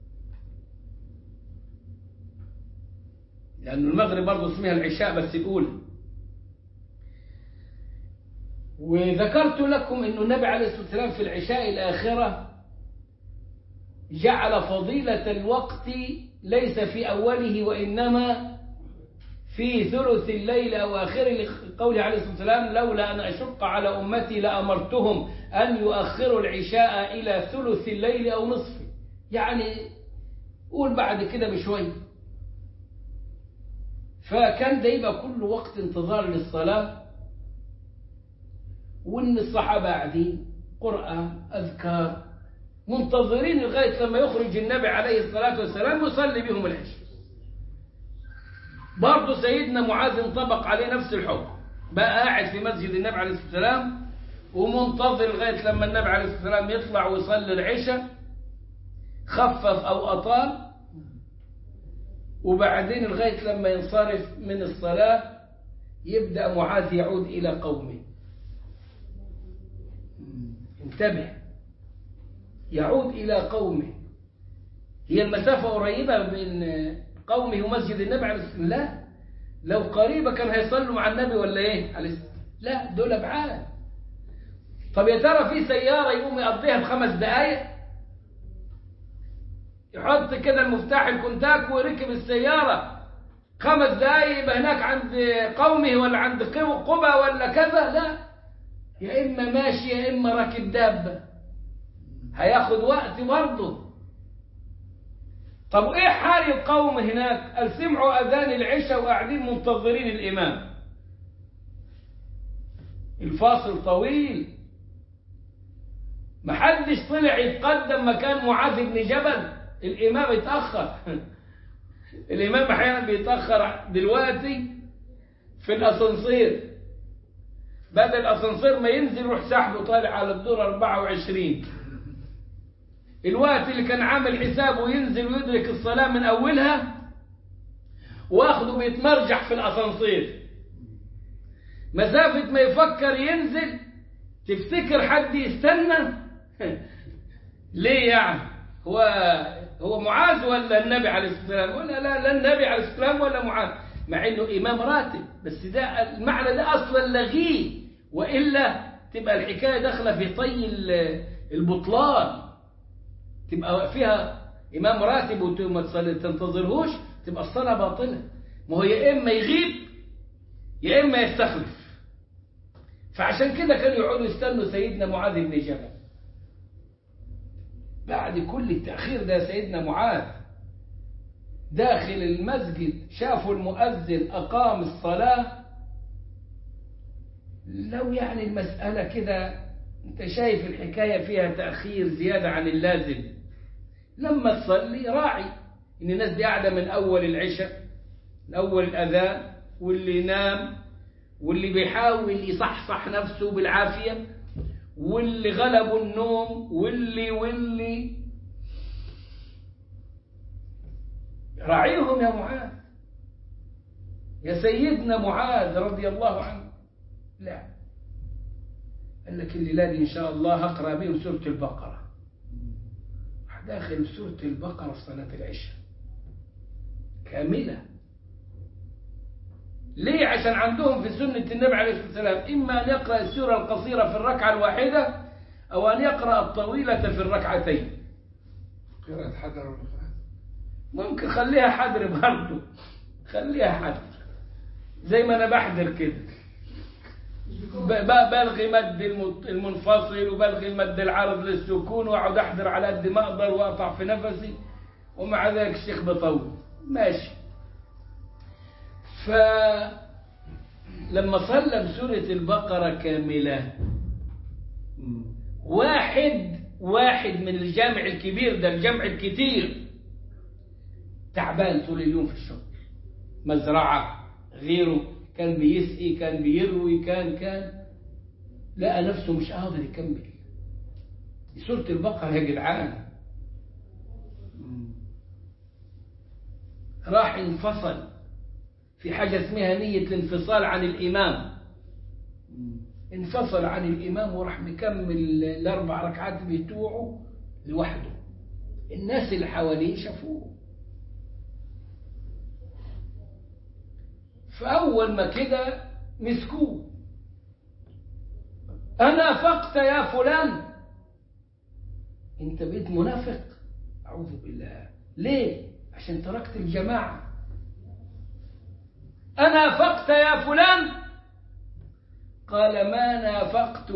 [SPEAKER 1] لأن المغرب برضه اسمها العشاء بس الأولى وذكرت لكم أن النبي عليه الصلاة والسلام في العشاء الآخرة جعل فضيلة الوقت ليس في أوله وإنما في ثلث الليل أو آخره قوله عليه الصلاة والسلام لولا أن أشق على أمتي لأمرتهم أن يؤخروا العشاء إلى ثلث الليل أو نصفه يعني قول بعد كده بشوي فكان ده يبقى كل وقت انتظار للصلاة وإن الصحابة قاعدين قرآن أذكار منتظرين لغاية لما يخرج النبي عليه الصلاة والسلام ويصلي بهم العشاء برضه سيدنا معاذ انطبق عليه نفس الحكم بقى قاعد في مسجد النبي عليه الصلاة والسلام ومنتظر لغاية لما النبي عليه الصلاة والسلام يطلع ويصلي العشاء خفف أو أطال وبعدين لغاية لما ينصرف من الصلاة يبدأ معاذ يعود إلى قومه انتبه يعود إلى قومه هي المسافة قريبة من قومه ومسجد النبي عليه الصلاة والسلام لا لو قريبة كان هيصلوا مع النبي ولا ايه عليه الصلاة لا دول ابعاد طب يا ترى في سيارة يقوم يقضيها بخمس دقايق يحط كده المفتاح الكونتاك وركب السيارة خمس دقايق يبقى هناك عند قومه ولا عند قبى ولا كذا لا يا إما ماشي يا إما راكب دابة هياخد وقت برضه طب ايه حال القوم هناك قال سمعوا اذان العشاء وقاعدين منتظرين الامام الفاصل طويل محدش طلع يتقدم مكان معاذ بن جبل الامام اتاخر الامام احيانا بيتاخر دلوقتي في الاسانسير بدل الاسانسير ما ينزل يروح سحبه طالع على الدور 24 الوقت اللي كان عامل حسابه ينزل ويدرك الصلاة من أولها واخده بيتمرجح في الأسانسير مسافة ما يفكر ينزل تفتكر حد يستنى ليه يعني هو هو معاذ ولا النبي عليه الصلاة والسلام ولا لا لا النبي عليه الصلاة والسلام ولا معاذ مع انه امام راتب بس ده المعنى ده اصلا لغيه والا تبقى الحكايه داخله في طي البطلان تبقى فيها إمام راتب وما تنتظرهوش تبقى الصلاة باطلة ما هو يا إما يغيب يا إما يستخلف فعشان كده كانوا يقعدوا يستنوا سيدنا معاذ بن جبل بعد كل التأخير ده سيدنا معاذ داخل المسجد شافوا المؤذن أقام الصلاة لو يعني المسألة كده انت شايف الحكاية فيها تأخير زيادة عن اللازم لما تصلي راعي ان الناس دي قاعدة من اول العشاء من اول الاذان واللي نام واللي بيحاول يصحصح نفسه بالعافية واللي غلبوا النوم واللي واللي راعيهم يا معاذ يا سيدنا معاذ رضي الله عنه لا قال لك الليلة دي إن شاء الله هقرأ بهم سورة البقرة داخل سورة البقرة في صلاة العشاء كاملة ليه عشان عندهم في سنة النبي عليه الصلاة والسلام إما أن يقرأ السورة القصيرة في الركعة الواحدة أو أن يقرأ الطويلة في الركعتين
[SPEAKER 2] قراءة حجر ولا
[SPEAKER 1] ممكن خليها حدر برضه خليها حدر زي ما أنا بحضر كده بلغي مد المنفصل وبلغي المد العرض للسكون واقعد احضر على قد ما اقدر واقطع في نفسي ومع ذلك الشيخ بطول ماشي فلما صلى بسورة البقرة كاملة واحد واحد من الجامع الكبير ده الجمع الكتير تعبان طول اليوم في الشغل مزرعة غيره كان بيسقي كان بيروي كان كان لقى نفسه مش قادر يكمل سورة البقرة يا جدعان راح انفصل في حاجة اسمها نية الانفصال عن الإمام انفصل عن الإمام وراح مكمل الأربع ركعات بتوعه لوحده الناس اللي حواليه شافوه فأول ما كده مسكوه أنافقت يا فلان أنت بقيت منافق أعوذ بالله ليه عشان تركت الجماعة أنافقت يا فلان قال ما نافقت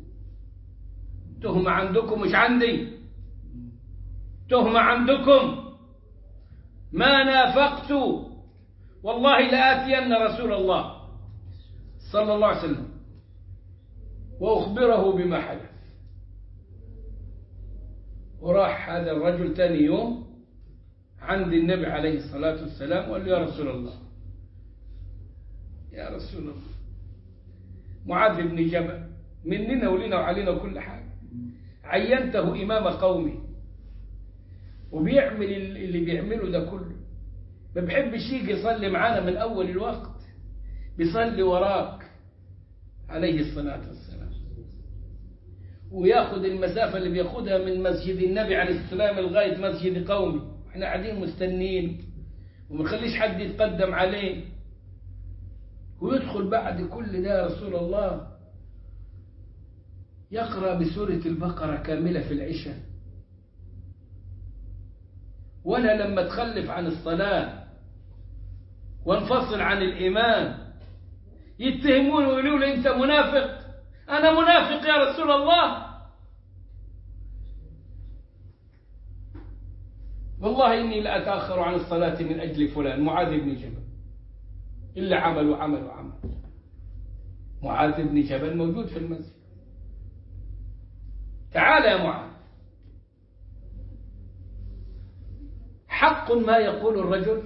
[SPEAKER 1] تهمة عندكم مش عندي تهمة عندكم ما نافقت والله لآتين رسول الله صلى الله عليه وسلم وأخبره بما حدث وراح هذا الرجل ثاني يوم عند النبي عليه الصلاة والسلام وقال له يا رسول الله يا رسول الله معاذ بن جبل مننا ولنا وعلينا وكل حاجة عينته إمام قومي وبيعمل اللي بيعمله ده كله ما بيحبش يجي يصلي معانا من أول الوقت بيصلي وراك عليه الصلاة والسلام وياخد المسافة اللي بياخدها من مسجد النبي عليه السلام لغاية مسجد قومي احنا قاعدين مستنين وما نخليش حد يتقدم عليه ويدخل بعد كل ده يا رسول الله يقرأ بسورة البقرة كاملة في العشاء ولا لما تخلف عن الصلاة وانفصل عن الإمام يتهمون ويقولوا لي أنت منافق أنا منافق يا رسول الله والله إني لأتأخر عن الصلاة من أجل فلان معاذ بن جبل إلا عمل وعمل وعمل معاذ بن جبل موجود في المسجد تعال يا معاذ حق ما يقول الرجل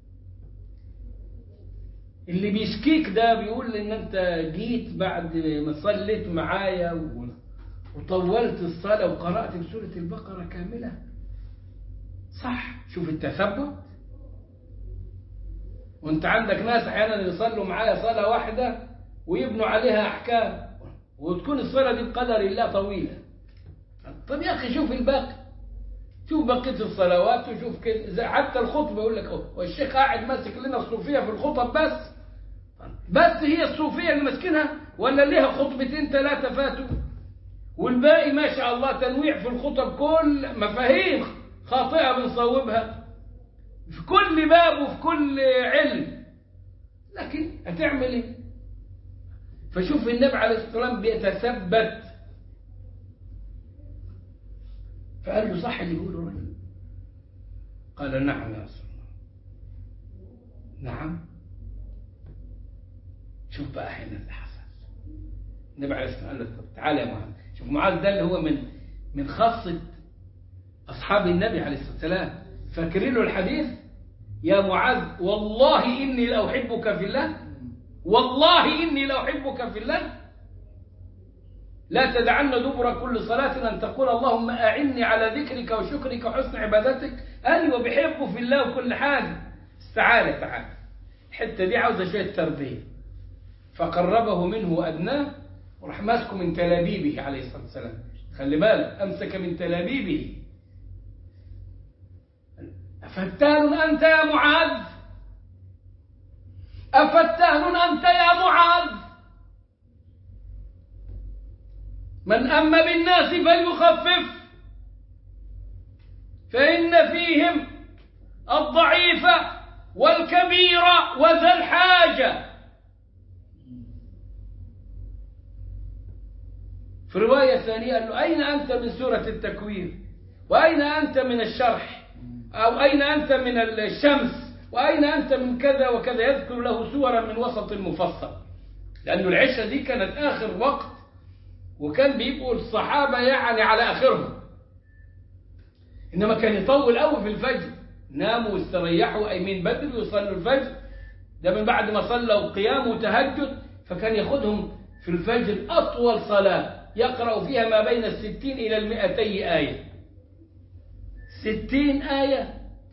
[SPEAKER 1] اللي بيشكيك ده بيقول ان انت جيت بعد ما صليت معايا و- وطولت الصلاة وقرأت بسورة البقرة كاملة صح شوف التثبت وانت عندك ناس احيانا يصلوا معايا صلاة واحدة ويبنوا عليها احكام وتكون الصلاة دي بقدر الله طويلة طب يا اخي شوف الباقي شوف بقية الصلوات وشوف كده زي حتى الخطبة يقول لك أهو، والشيخ قاعد ماسك لنا الصوفية في الخطب بس بس هي الصوفية اللي ماسكينها ولا ليها خطبتين ثلاثة فاتوا والباقي ما شاء الله تنويع في الخطب كل مفاهيم خاطئة بنصوبها في كل باب وفي كل علم لكن هتعمل ايه فشوف النبي عليه الصلاة والسلام بيتثبت فقال له صح اللي يقوله الرجل قال نعم يا رسول الله نعم شوف بقى هنا اللي حصل النبي عليه الصلاه والسلام قال له طب تعالى يا معاذ شوف معاذ ده اللي هو من من خاصه اصحاب النبي عليه الصلاه والسلام فاكرين له الحديث يا معاذ والله اني لاحبك في الله والله اني لاحبك في الله لا تدعن دبر كل صلاة أن تقول اللهم أعني على ذكرك وشكرك وحسن عبادتك أيوة بحبه في الله وكل حاجة تعالى تعالى الحتة دي عاوزة شوية تربية فقربه منه وأدناه وراح ماسكه من تلابيبه عليه الصلاة والسلام خلي بالك أمسك من تلابيبه أفتان أنت يا معاذ أفتان أنت يا معاذ من أما بالناس فليخفف فإن فيهم الضعيف والكبير وذا الحاجة في رواية ثانية قال له أين أنت من سورة التكوير وأين أنت من الشرح أو أين أنت من الشمس وأين أنت من كذا وكذا يذكر له سورا من وسط المفصل لأنه العشاء دي كانت آخر وقت وكان بيبقوا الصحابة يعني على آخرهم إنما كان يطول قوي في الفجر ناموا واستريحوا قايمين بدري ويصلوا الفجر ده من بعد ما صلوا قيام وتهجد فكان ياخدهم في الفجر أطول صلاة يقرأ فيها ما بين الستين إلى المئتي آية ستين آية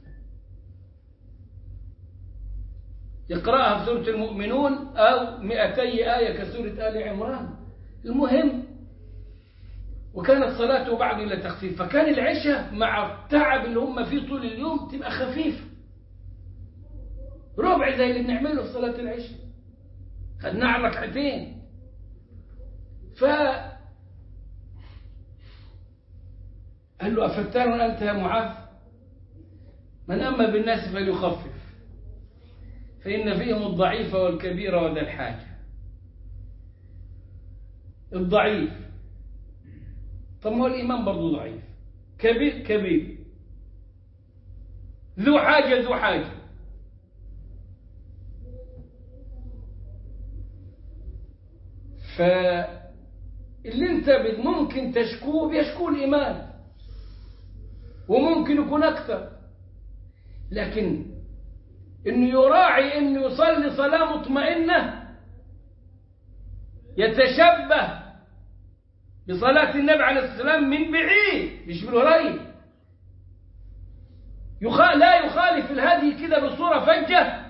[SPEAKER 1] يقرأها في سورة المؤمنون أو مئتي آية كسورة آل عمران المهم وكانت صلاته بعد إلى تخفيف فكان العشاء مع التعب اللي هم فيه طول اليوم تبقى خفيفة ربع زي اللي بنعمله في صلاة العشاء خدناها على ركعتين ف قال له أفتان أنت يا معاذ من أما بالناس فليخفف فإن فيهم الضعيف والكبير وذا الحاجة الضعيف طب ما هو الإمام برضه ضعيف كبير كبير ذو حاجة ذو حاجة فاللي انت بد- ممكن تشكوه بيشكوه الإمام وممكن يكون أكثر لكن انه يراعي انه يصلي صلاة مطمئنة يتشبه بصلاة النبي عليه الصلاة والسلام من بعيد مش من قريب يخ- لا يخالف الهدي كده بصورة فجة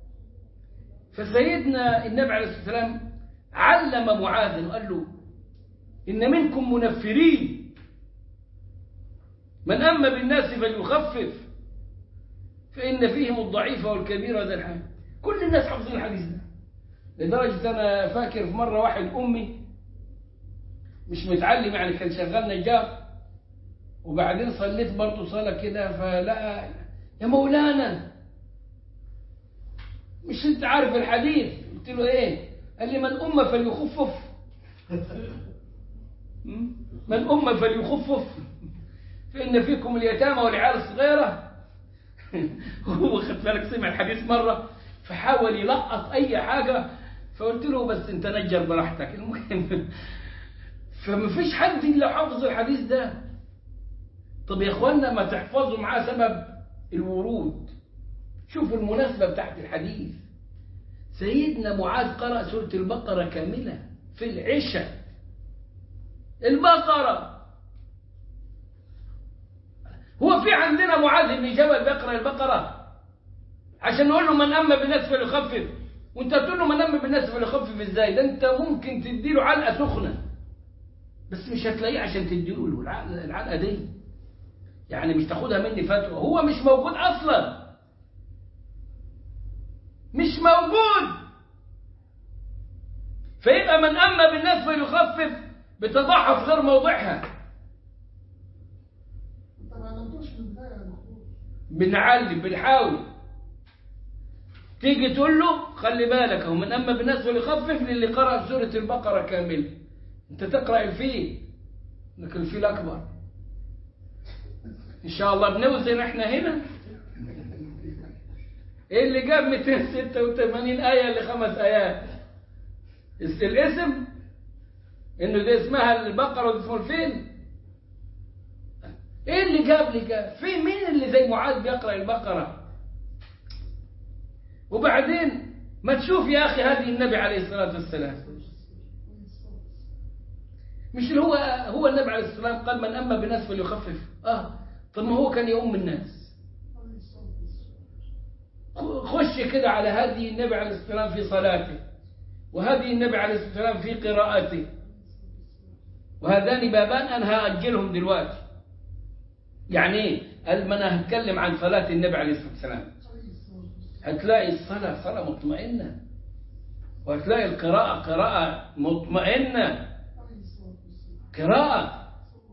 [SPEAKER 1] فسيدنا النبي عليه الصلاة والسلام علم معاذ وقال له إن منكم منفرين من أما بالناس فليخفف فإن فيهم الضعيف والكبير ذا الحال كل الناس حافظين الحديث ده لدرجة أنا فاكر في مرة واحد أمي مش متعلم يعني كان شغال نجار وبعدين صليت برضه صلاة كده فلقى يا مولانا مش انت عارف الحديث قلت له ايه قال لي من أم فليخفف من أم فليخفف فإن فيكم اليتامى والعيال الصغيرة هو خد بالك سمع الحديث مرة فحاول يلقط أي حاجة فقلت له بس أنت نجر براحتك المهم فما فيش حد إلا حافظ الحديث ده طب يا إخوانا ما تحفظوا معاه سبب الورود شوفوا المناسبة بتاعت الحديث سيدنا معاذ قرأ سورة البقرة كاملة في العشاء البقرة هو في عندنا معاذ بن جبل بيقرأ البقرة عشان نقول له من أما بالناس فليخفف وانت تقول له من أما بالناس فليخفف ازاي ده انت ممكن تديله علقة سخنة بس مش هتلاقيه عشان تديله العلقة, العلقة دي يعني مش تاخدها مني فتوى هو مش موجود أصلا مش موجود فيبقى من أما بالناس فليخفف بتضعها في غير موضعها
[SPEAKER 2] انت ما علمتوش من البدايه يا دكتور
[SPEAKER 1] بنعلم بنحاول تيجي تقول له خلي بالك هو من أما بالناس فليخفف للي قرأ سورة البقرة كاملة أنت تقرأ الفيل لكن الفيل أكبر إن شاء الله بنوزن إحنا هنا إيه اللي جاب 286 آية لخمس آيات است- الاسم إنه دي اسمها البقرة ودي اسمه الفيل إيه اللي جاب لي جاب في مين اللي زي معاذ بيقرأ البقرة وبعدين ما تشوف يا أخي هذه النبي عليه الصلاة والسلام مش اللي هو هو النبي عليه الصلاة والسلام قال من أما بالناس فليخفف آه طب ما هو كان يؤم الناس خش كده على هدي النبي عليه الصلاة والسلام في صلاته وهدي النبي عليه الصلاة والسلام في قراءته وهذان بابان أنا هأجلهم دلوقتي يعني ايه؟ قال ما أنا هتكلم عن صلاة النبي عليه الصلاة والسلام هتلاقي الصلاة صلاة مطمئنة وهتلاقي القراءة قراءة مطمئنة قراءة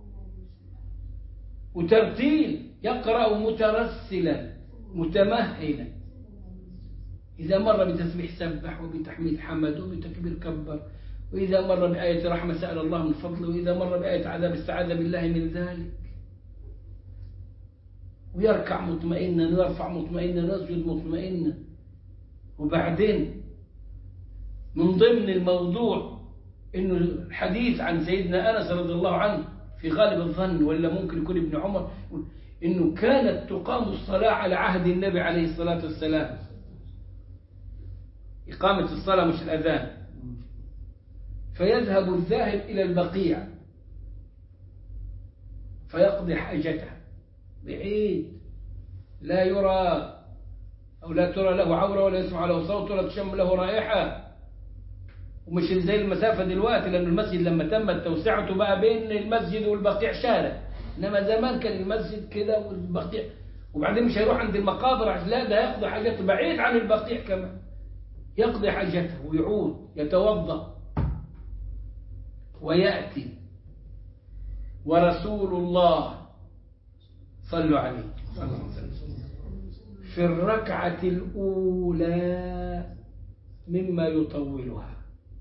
[SPEAKER 1] وترتيل يقرأ مترسلا متمهلا إذا مر بتسبيح سبح وبتحميد حمد وبتكبير كبر وإذا مر بآية رحمة سأل الله من فضله وإذا مر بآية عذاب استعاذ بالله من ذلك ويركع مطمئنا ويرفع مطمئنا ويسجد مطمئنا وبعدين من ضمن الموضوع انه الحديث عن سيدنا انس رضي الله عنه في غالب الظن ولا ممكن يكون ابن عمر انه كانت تقام الصلاه على عهد النبي عليه الصلاه والسلام اقامه الصلاه مش الاذان فيذهب الذاهب الى البقيع فيقضي حاجته بعيد لا يرى أو لا ترى له عورة ولا يسمع له صوت ولا تشم له رائحة ومش زي المسافة دلوقتي لأن المسجد لما تمت توسعته بقى بين المسجد والبقيع شارع إنما زمان كان المسجد كده والبقيع وبعدين مش هيروح عند المقابر عشان لا ده يقضي حاجته بعيد عن البقيع كمان يقضي حاجته ويعود يتوضأ ويأتي ورسول الله صلوا عليه صلى الله عليه وسلم في الركعة الأولى مما يطولها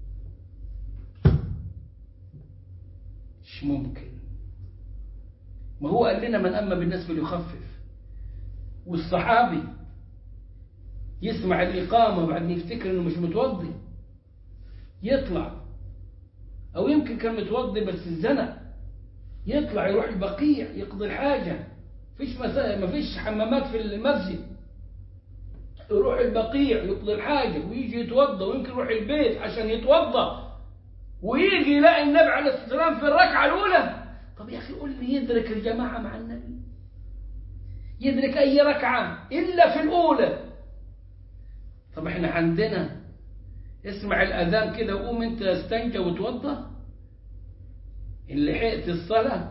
[SPEAKER 1] مش ممكن ما هو قال لنا من أما بالناس فليخفف والصحابي يسمع الإقامة بعد يفتكر إنه مش متوضي يطلع أو يمكن كان متوضي بس الزنق يطلع يروح البقيع يقضي الحاجة فيش مسا... ما فيش حمامات في المسجد يروح البقيع يقضي الحاجة ويجي يتوضى ويمكن يروح البيت عشان يتوضى ويجي يلاقي النبي عليه الصلاة والسلام في الركعة الأولى طب يا أخي قول لي يدرك الجماعة مع النبي يدرك أي ركعة إلا في الأولى طب احنا عندنا اسمع الأذان كده وقوم انت استنجى وتوضى إن لحقت الصلاة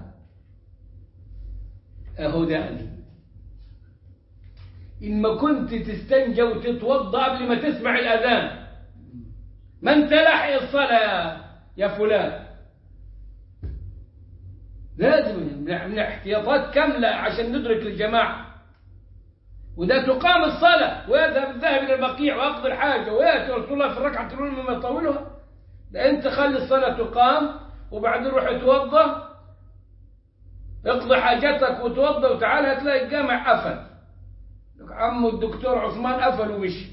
[SPEAKER 1] أهو دعني إن ما كنت تستنجى وتتوضى قبل ما تسمع الأذان ما أنت لاحق الصلاة يا فلان لازم من احتياطات كاملة عشان ندرك الجماعة وده تقام الصلاة ويذهب الذهب إلى البقيع ويقضي الحاجة ويأتي رسول الله في الركعة الأولى مما يطولها ده أنت خلي الصلاة تقام وبعدين روح اتوضى اقضي حاجتك وتوضى وتعال هتلاقي الجامع قفل عمه الدكتور عثمان قفل ومشي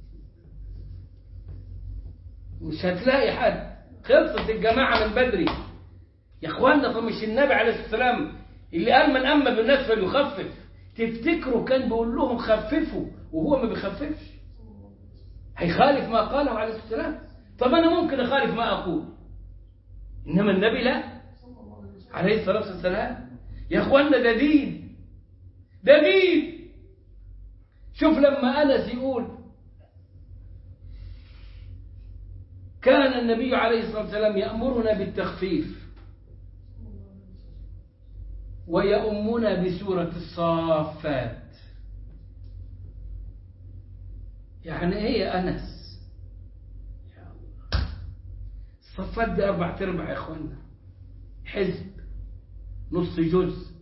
[SPEAKER 1] مش هتلاقي حد خلصت الجماعة من بدري يا اخوانا طب مش النبي عليه الصلاة والسلام اللي قال من أما بالناس فليخفف تفتكروا كان بيقول لهم خففوا وهو ما بيخففش هيخالف ما قاله عليه الصلاة والسلام طب أنا ممكن أخالف ما أقول إنما النبي لا عليه الصلاة والسلام يا اخوانا ده دين ده دين شوف لما أنس يقول كان النبي عليه الصلاة والسلام يأمرنا بالتخفيف ويؤمنا بسورة الصافات يعني ايه يا أنس يا الله الصفات دي أربع تربع يا إخوانا حزب نص جزء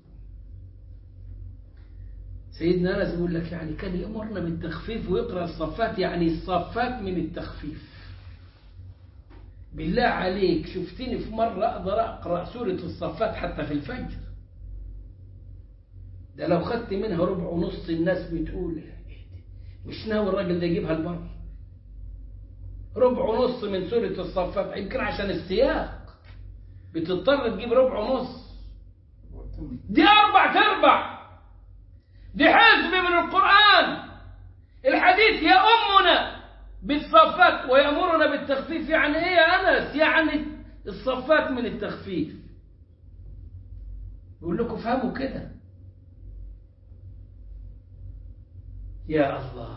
[SPEAKER 1] سيدنا أنس يقول لك يعني كان يأمرنا بالتخفيف ويقرأ الصفات يعني الصفات من التخفيف بالله عليك شفتني في مرة أقدر أقرأ سورة الصفات حتى في الفجر ده لو خدت منها ربع ونص الناس بتقول مش ناوي الراجل ده يجيبها البر ربع ونص من سورة الصفات يمكن عشان السياق بتضطر تجيب ربع ونص دي أربع تربع دي حزب من القرآن الحديث يا أمنا بالصفات ويأمرنا بالتخفيف يعني إيه يا أنس يعني الصفات من التخفيف يقول لكم فهموا كده يا الله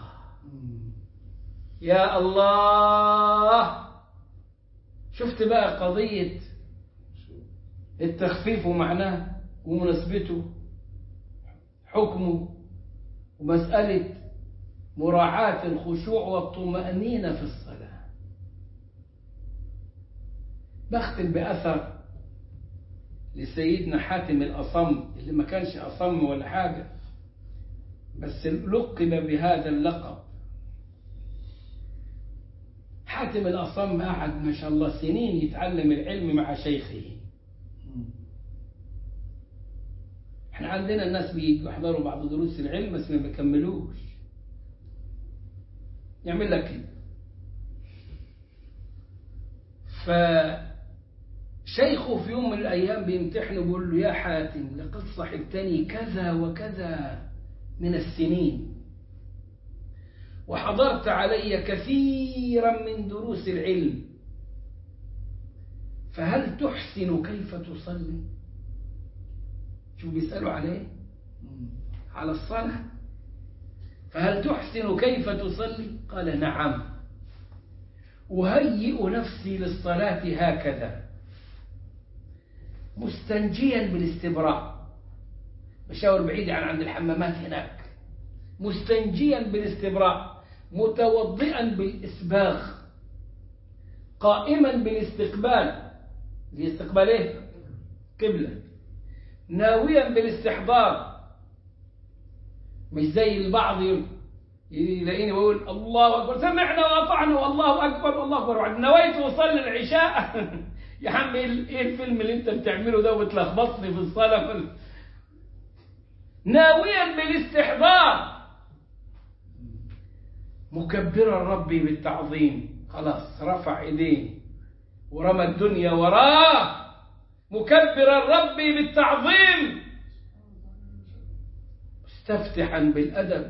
[SPEAKER 1] يا الله شفت بقى قضية التخفيف ومعناه ومناسبته حكمه ومسألة مراعاة الخشوع والطمأنينة في الصلاة بختم بأثر لسيدنا حاتم الأصم اللي ما كانش أصم ولا حاجة بس لقب بهذا اللقب حاتم الأصم قعد ما شاء الله سنين يتعلم العلم مع شيخه احنا عندنا الناس بيجوا يحضروا بعض دروس العلم بس ما بيكملوش يعمل لك كده فشيخه في يوم من الأيام بيمتحنه بيقول له يا حاتم لقد صحبتني كذا وكذا من السنين وحضرت علي كثيرا من دروس العلم فهل تحسن كيف تصلي شو بيسألوا عليه على الصلاة فهل تحسن كيف تصلي قال نعم أهيئ نفسي للصلاة هكذا مستنجيا بالاستبراء بشاور بعيد عن عند الحمامات هناك مستنجيا بالاستبراء متوضئا بالإسباغ قائما بالاستقبال الاستقبال ايه قبلة ناويا بالاستحضار مش زي البعض يلاقيني بقول الله أكبر سمعنا وأطعنا والله أكبر والله أكبر وعد نويت وصلي العشاء يا عم ايه الفيلم اللي انت بتعمله ده وبتلخبطني في الصلاة ناويا بالاستحضار مكبرا ربي بالتعظيم خلاص رفع ايديه ورمى الدنيا وراه مكبرا ربي بالتعظيم مستفتحا بالأدب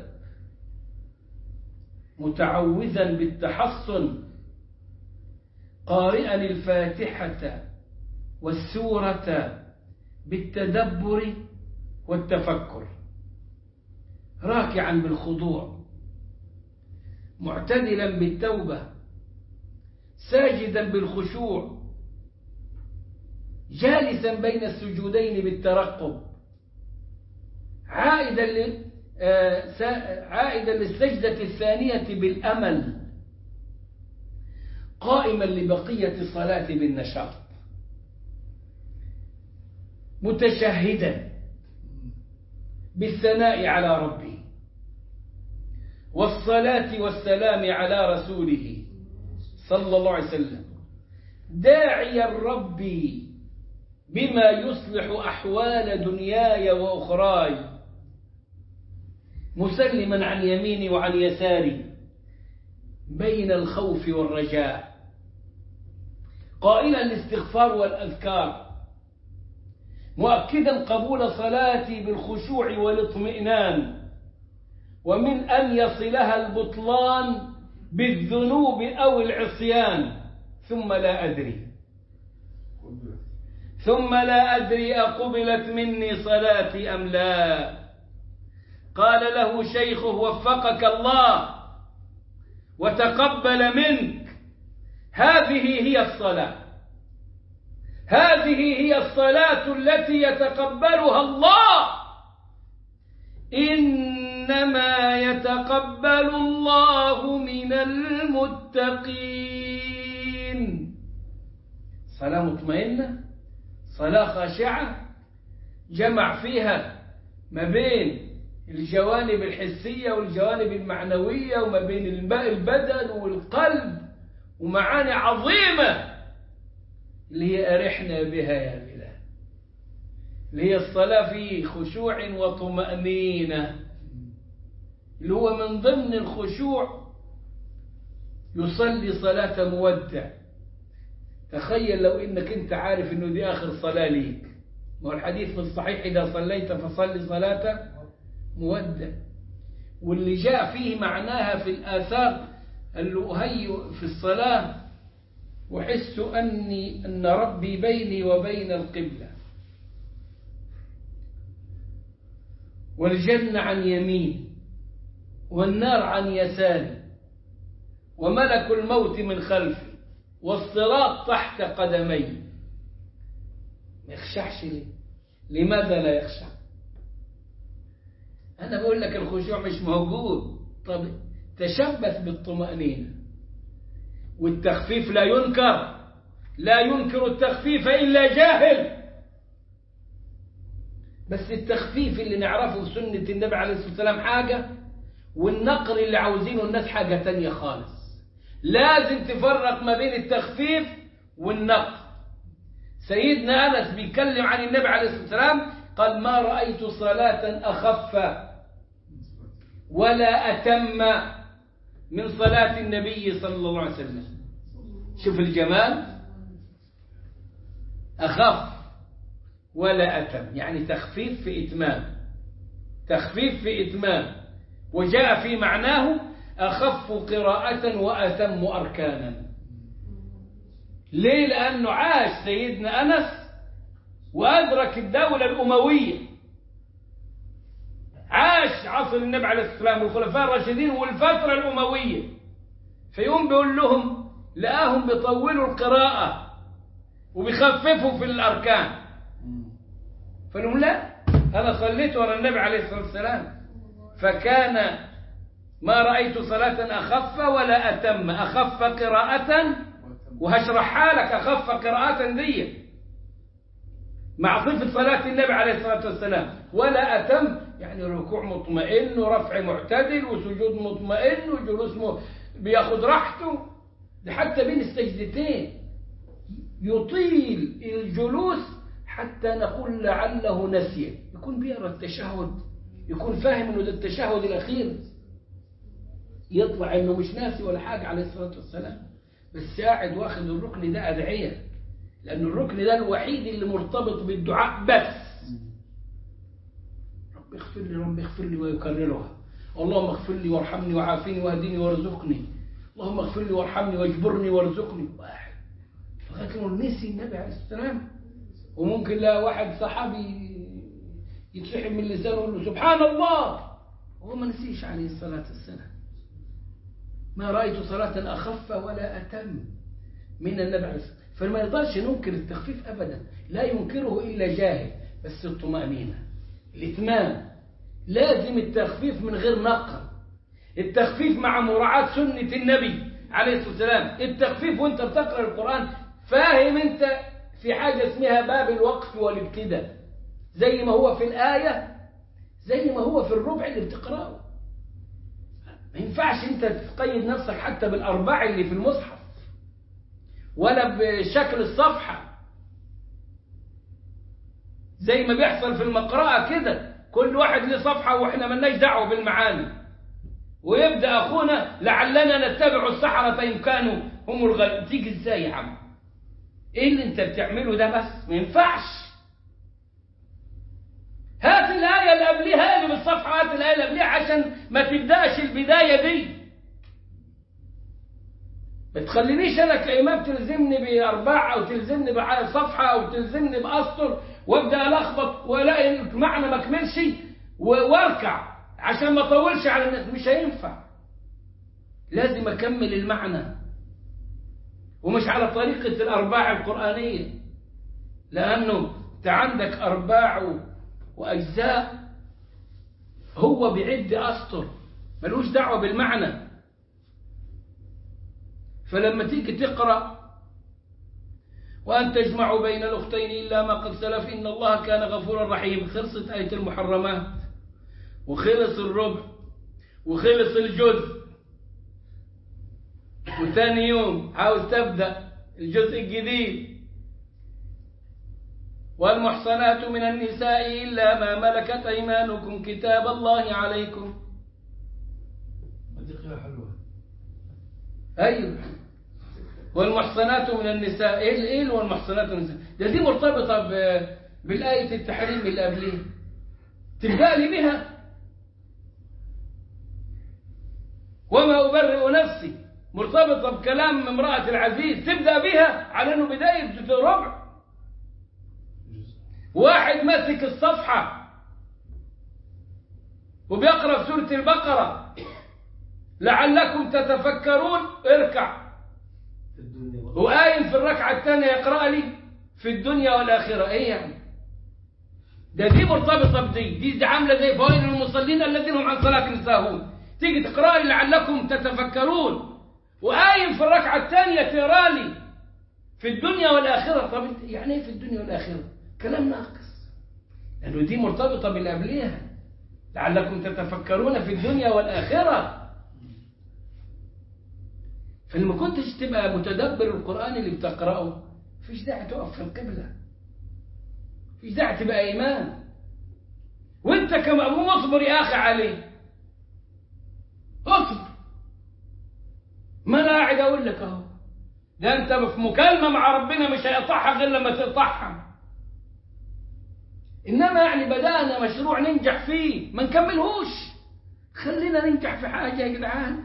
[SPEAKER 1] متعوذا بالتحصن قارئا الفاتحة والسورة بالتدبر والتفكر راكعا بالخضوع معتدلا بالتوبة ساجدا بالخشوع جالسا بين السجودين بالترقب عائدا ل... عائدا للسجدة الثانية بالأمل قائما لبقية الصلاة بالنشاط متشهدا بالثناء على ربه والصلاة والسلام على رسوله صلى الله عليه وسلم داعيا ربي بما يصلح أحوال دنياي وأخراي مسلما عن يميني وعن يساري بين الخوف والرجاء قائلا الاستغفار والأذكار مؤكدا قبول صلاتي بالخشوع والاطمئنان ومن أن يصلها البطلان بالذنوب أو العصيان ثم لا أدري ثم لا أدري أقبلت مني صلاتي أم لا قال له شيخه وفقك الله وتقبل منك هذه هي الصلاة هذه هي الصلاة التي يتقبلها الله إنما يتقبل الله من المتقين صلاة مطمئنة صلاة خاشعة جمع فيها ما بين الجوانب الحسية والجوانب المعنوية وما بين البدن والقلب ومعاني عظيمة اللي هي أرحنا بها يا بلال اللي هي الصلاة في خشوع وطمأنينة اللي هو من ضمن الخشوع يصلي صلاة مودع تخيل لو انك انت عارف انه دي اخر صلاة ليك ما هو الحديث في الصحيح اذا صليت فصلي صلاة مودع واللي جاء فيه معناها في الآثار اللي أهيئ في الصلاة وحس أني أن ربي بيني وبين القبلة والجنة عن يمين والنار عن يساري وملك الموت من خلفي والصراط تحت قدمي ما يخشعش ليه لماذا لا يخشع أنا بقول لك الخشوع مش موجود طب تشبث بالطمأنينة والتخفيف لا ينكر لا ينكر التخفيف إلا جاهل بس التخفيف اللي نعرفه في سنة النبي عليه الصلاة والسلام حاجة والنقر اللي عاوزينه الناس حاجة تانية خالص لازم تفرق ما بين التخفيف والنقر سيدنا أنس بيتكلم عن النبي عليه الصلاة والسلام قال ما رأيت صلاة أخف ولا أتم من صلاة النبي صلى الله عليه وسلم شوف الجمال أخف ولا أتم يعني تخفيف في إتمام تخفيف في إتمام وجاء في معناه أخف قراءة وأتم أركانا ليه لأنه عاش سيدنا أنس وأدرك الدولة الأموية عاش عصر النبي عليه الصلاة والسلام والخلفاء الراشدين والفترة الأموية فيقوم بيقول لهم لقاهم بيطولوا القراءة وبيخففوا في الأركان فلهم لا أنا صليت ورا النبي عليه الصلاة والسلام فكان ما رأيت صلاة أخف ولا أتم أخف قراءة وهشرحها لك أخف قراءة دي مع صفة صلاة النبي عليه الصلاة والسلام ولا أتم يعني ركوع مطمئن ورفع معتدل وسجود مطمئن وجلوس م... بياخد راحته ده حتى بين السجدتين يطيل الجلوس حتى نقول لعله نسي يكون بيقرا التشهد يكون فاهم انه ده التشهد الاخير يطلع انه مش ناسي ولا حاجه عليه الصلاه والسلام بس قاعد واخد الركن ده ادعيه لان الركن ده الوحيد اللي مرتبط بالدعاء بس رب اغفر لي رب اغفر لي ويكررها اللهم اغفر لي وارحمني وعافني واهدني وارزقني اللهم اغفر لي وارحمني واجبرني وارزقني واحد لغايه انه نسي النبي عليه السلام وممكن لا واحد صحابي يتسحب من لسانه ويقول له سبحان الله وهو ما نسيش عليه الصلاه والسلام ما رأيت صلاة أخف ولا أتم من النبي عليه الصلاة فما يقدرش ننكر التخفيف أبدا لا ينكره إلا جاهل بس الطمأنينة الإتمام لازم التخفيف من غير نقر التخفيف مع مراعاة سنة النبي عليه الصلاة والسلام التخفيف وانت بتقرأ القرآن فاهم انت في حاجة اسمها باب الوقف والابتداء زي ما هو في الآية زي ما هو في الربع اللي بتقرأه ما ينفعش انت تقيد نفسك حتى بالارباع اللي في المصحف ولا بشكل الصفحة زي ما بيحصل في المقرأة كده كل واحد له صفحة وإحنا ملناش دعوة بالمعاني ويبدأ أخونا لعلنا نتبع السحرة إن كانوا هم الغالبين تيجي إزاي يا عم إيه اللي أنت بتعمله ده بس ما ينفعش هات الآية اللي قبلها اللي بالصفحة هات الآية اللي قبلها عشان ما تبدأش البداية دي ما تخلينيش أنا كإمام تلزمني بأرباع أو تلزمني بصفحة أو تلزمني بأسطر وأبدأ ألخبط وألاقي المعنى ما كملش وأركع عشان ما أطولش على الناس مش هينفع لازم أكمل المعنى ومش على طريقة الأرباع القرآنية لأنه أنت عندك أرباع وأجزاء هو بيعد أسطر ملوش دعوة بالمعنى فلما تيجي تقرأ وأن تجمعوا بين الأختين إلا ما قد سلف إن الله كان غفورا رحيما خلصت آية المحرمات وخلص الربع وخلص الجزء وثاني يوم عاوز تبدأ الجزء الجديد والمحصنات من النساء إلا ما ملكت أيمانكم كتاب الله عليكم
[SPEAKER 3] هذه قراءة حلوة
[SPEAKER 1] أيوه والمحصنات من النساء إيه إيه اللي هو المحصنات من النساء ده دي مرتبطة ب- بالآية التحريم اللي قبليه تبدأ لي بها وما أبرئ نفسي مرتبطة بكلام امرأة العزيز تبدأ بها على أنه بداية ربع
[SPEAKER 3] جزء
[SPEAKER 1] واحد ماسك الصفحة وبيقرأ في سورة البقرة لعلكم تتفكرون اركع
[SPEAKER 3] في الدنيا والآخرة.
[SPEAKER 1] وقايم في الركعة الثانية يقرأ لي في الدنيا والآخرة ايه يعني ده دي مرتبطة بدي دي, دي عاملة زي فوائد المصلين الذين هم عن صلاة ساهون تيجي تقرأ لي لعلكم تتفكرون وقايم في الركعة الثانية تقرأ لي في الدنيا والآخرة طب انت يعني ايه في الدنيا والآخرة كلام ناقص لأنه دي مرتبطة باللي قبليها لعلكم تتفكرون في الدنيا والآخرة فلما كنتش تبقى متدبر القرآن اللي بتقرأه فيش داعي تقف في القبلة فيش داعي تبقى إيمان وانت كمأموم اصبر يا أخي عليه اصبر ما أنا قاعد أقول لك أهو ده أنت في مكالمة مع ربنا مش هيقطعها غير لما تقطعها إنما يعني بدأنا مشروع ننجح فيه ما نكملهوش خلينا ننجح في حاجة يا جدعان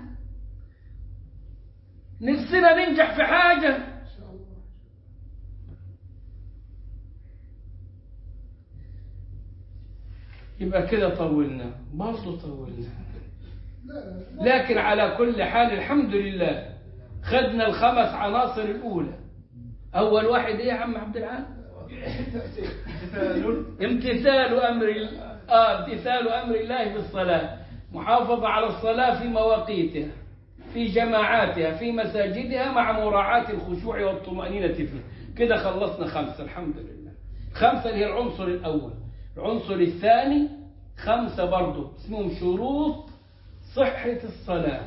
[SPEAKER 1] نفسنا ننجح في حاجة
[SPEAKER 2] إن شاء الله
[SPEAKER 1] يبقى كده طولنا برضه طولنا
[SPEAKER 2] لا لا
[SPEAKER 1] لكن على كل حال الحمد لله خدنا الخمس عناصر الأولى أول واحد إيه يا عم عبد العال امتثال أمر ال- آه امتثال أمر الله بالصلاة محافظة على الصلاة في مواقيتها في جماعاتها في مساجدها مع مراعاة الخشوع والطمأنينة فيه كده خلصنا خمسة الحمد لله خمسة اللي هي العنصر الأول العنصر الثاني خمسة برضو اسمهم شروط صحة الصلاة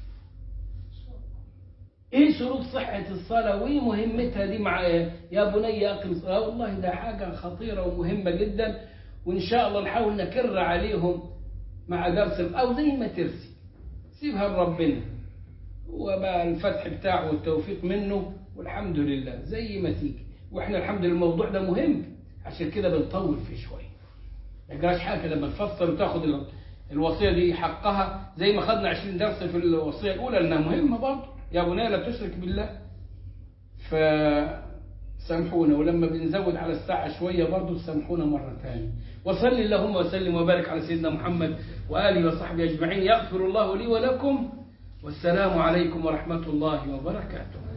[SPEAKER 1] ايه شروط صحة الصلاة وايه مهمتها دي مع يا بني اقم الصلاة والله ده حاجة خطيرة ومهمة جدا وان شاء الله نحاول نكر عليهم مع درس او زي ما ترسي سيبها لربنا وبقى الفتح بتاعه والتوفيق منه والحمد لله زي ما تيجي واحنا الحمد لله الموضوع ده مهم عشان كده بنطول فيه شوية ما يجراش حاجة لما تفصل وتاخد ال- الوصية دي حقها زي ما خدنا 20 درس في الوصية الأولى لأنها مهمة برضه يا بني لا تشرك بالله فسامحونا ولما بنزود على الساعة شوية برضه سامحونا مرة ثانية وصل اللهم وسلم وبارك على سيدنا محمد وآله وصحبه أجمعين يغفر الله لي ولكم والسلام عليكم ورحمة الله وبركاته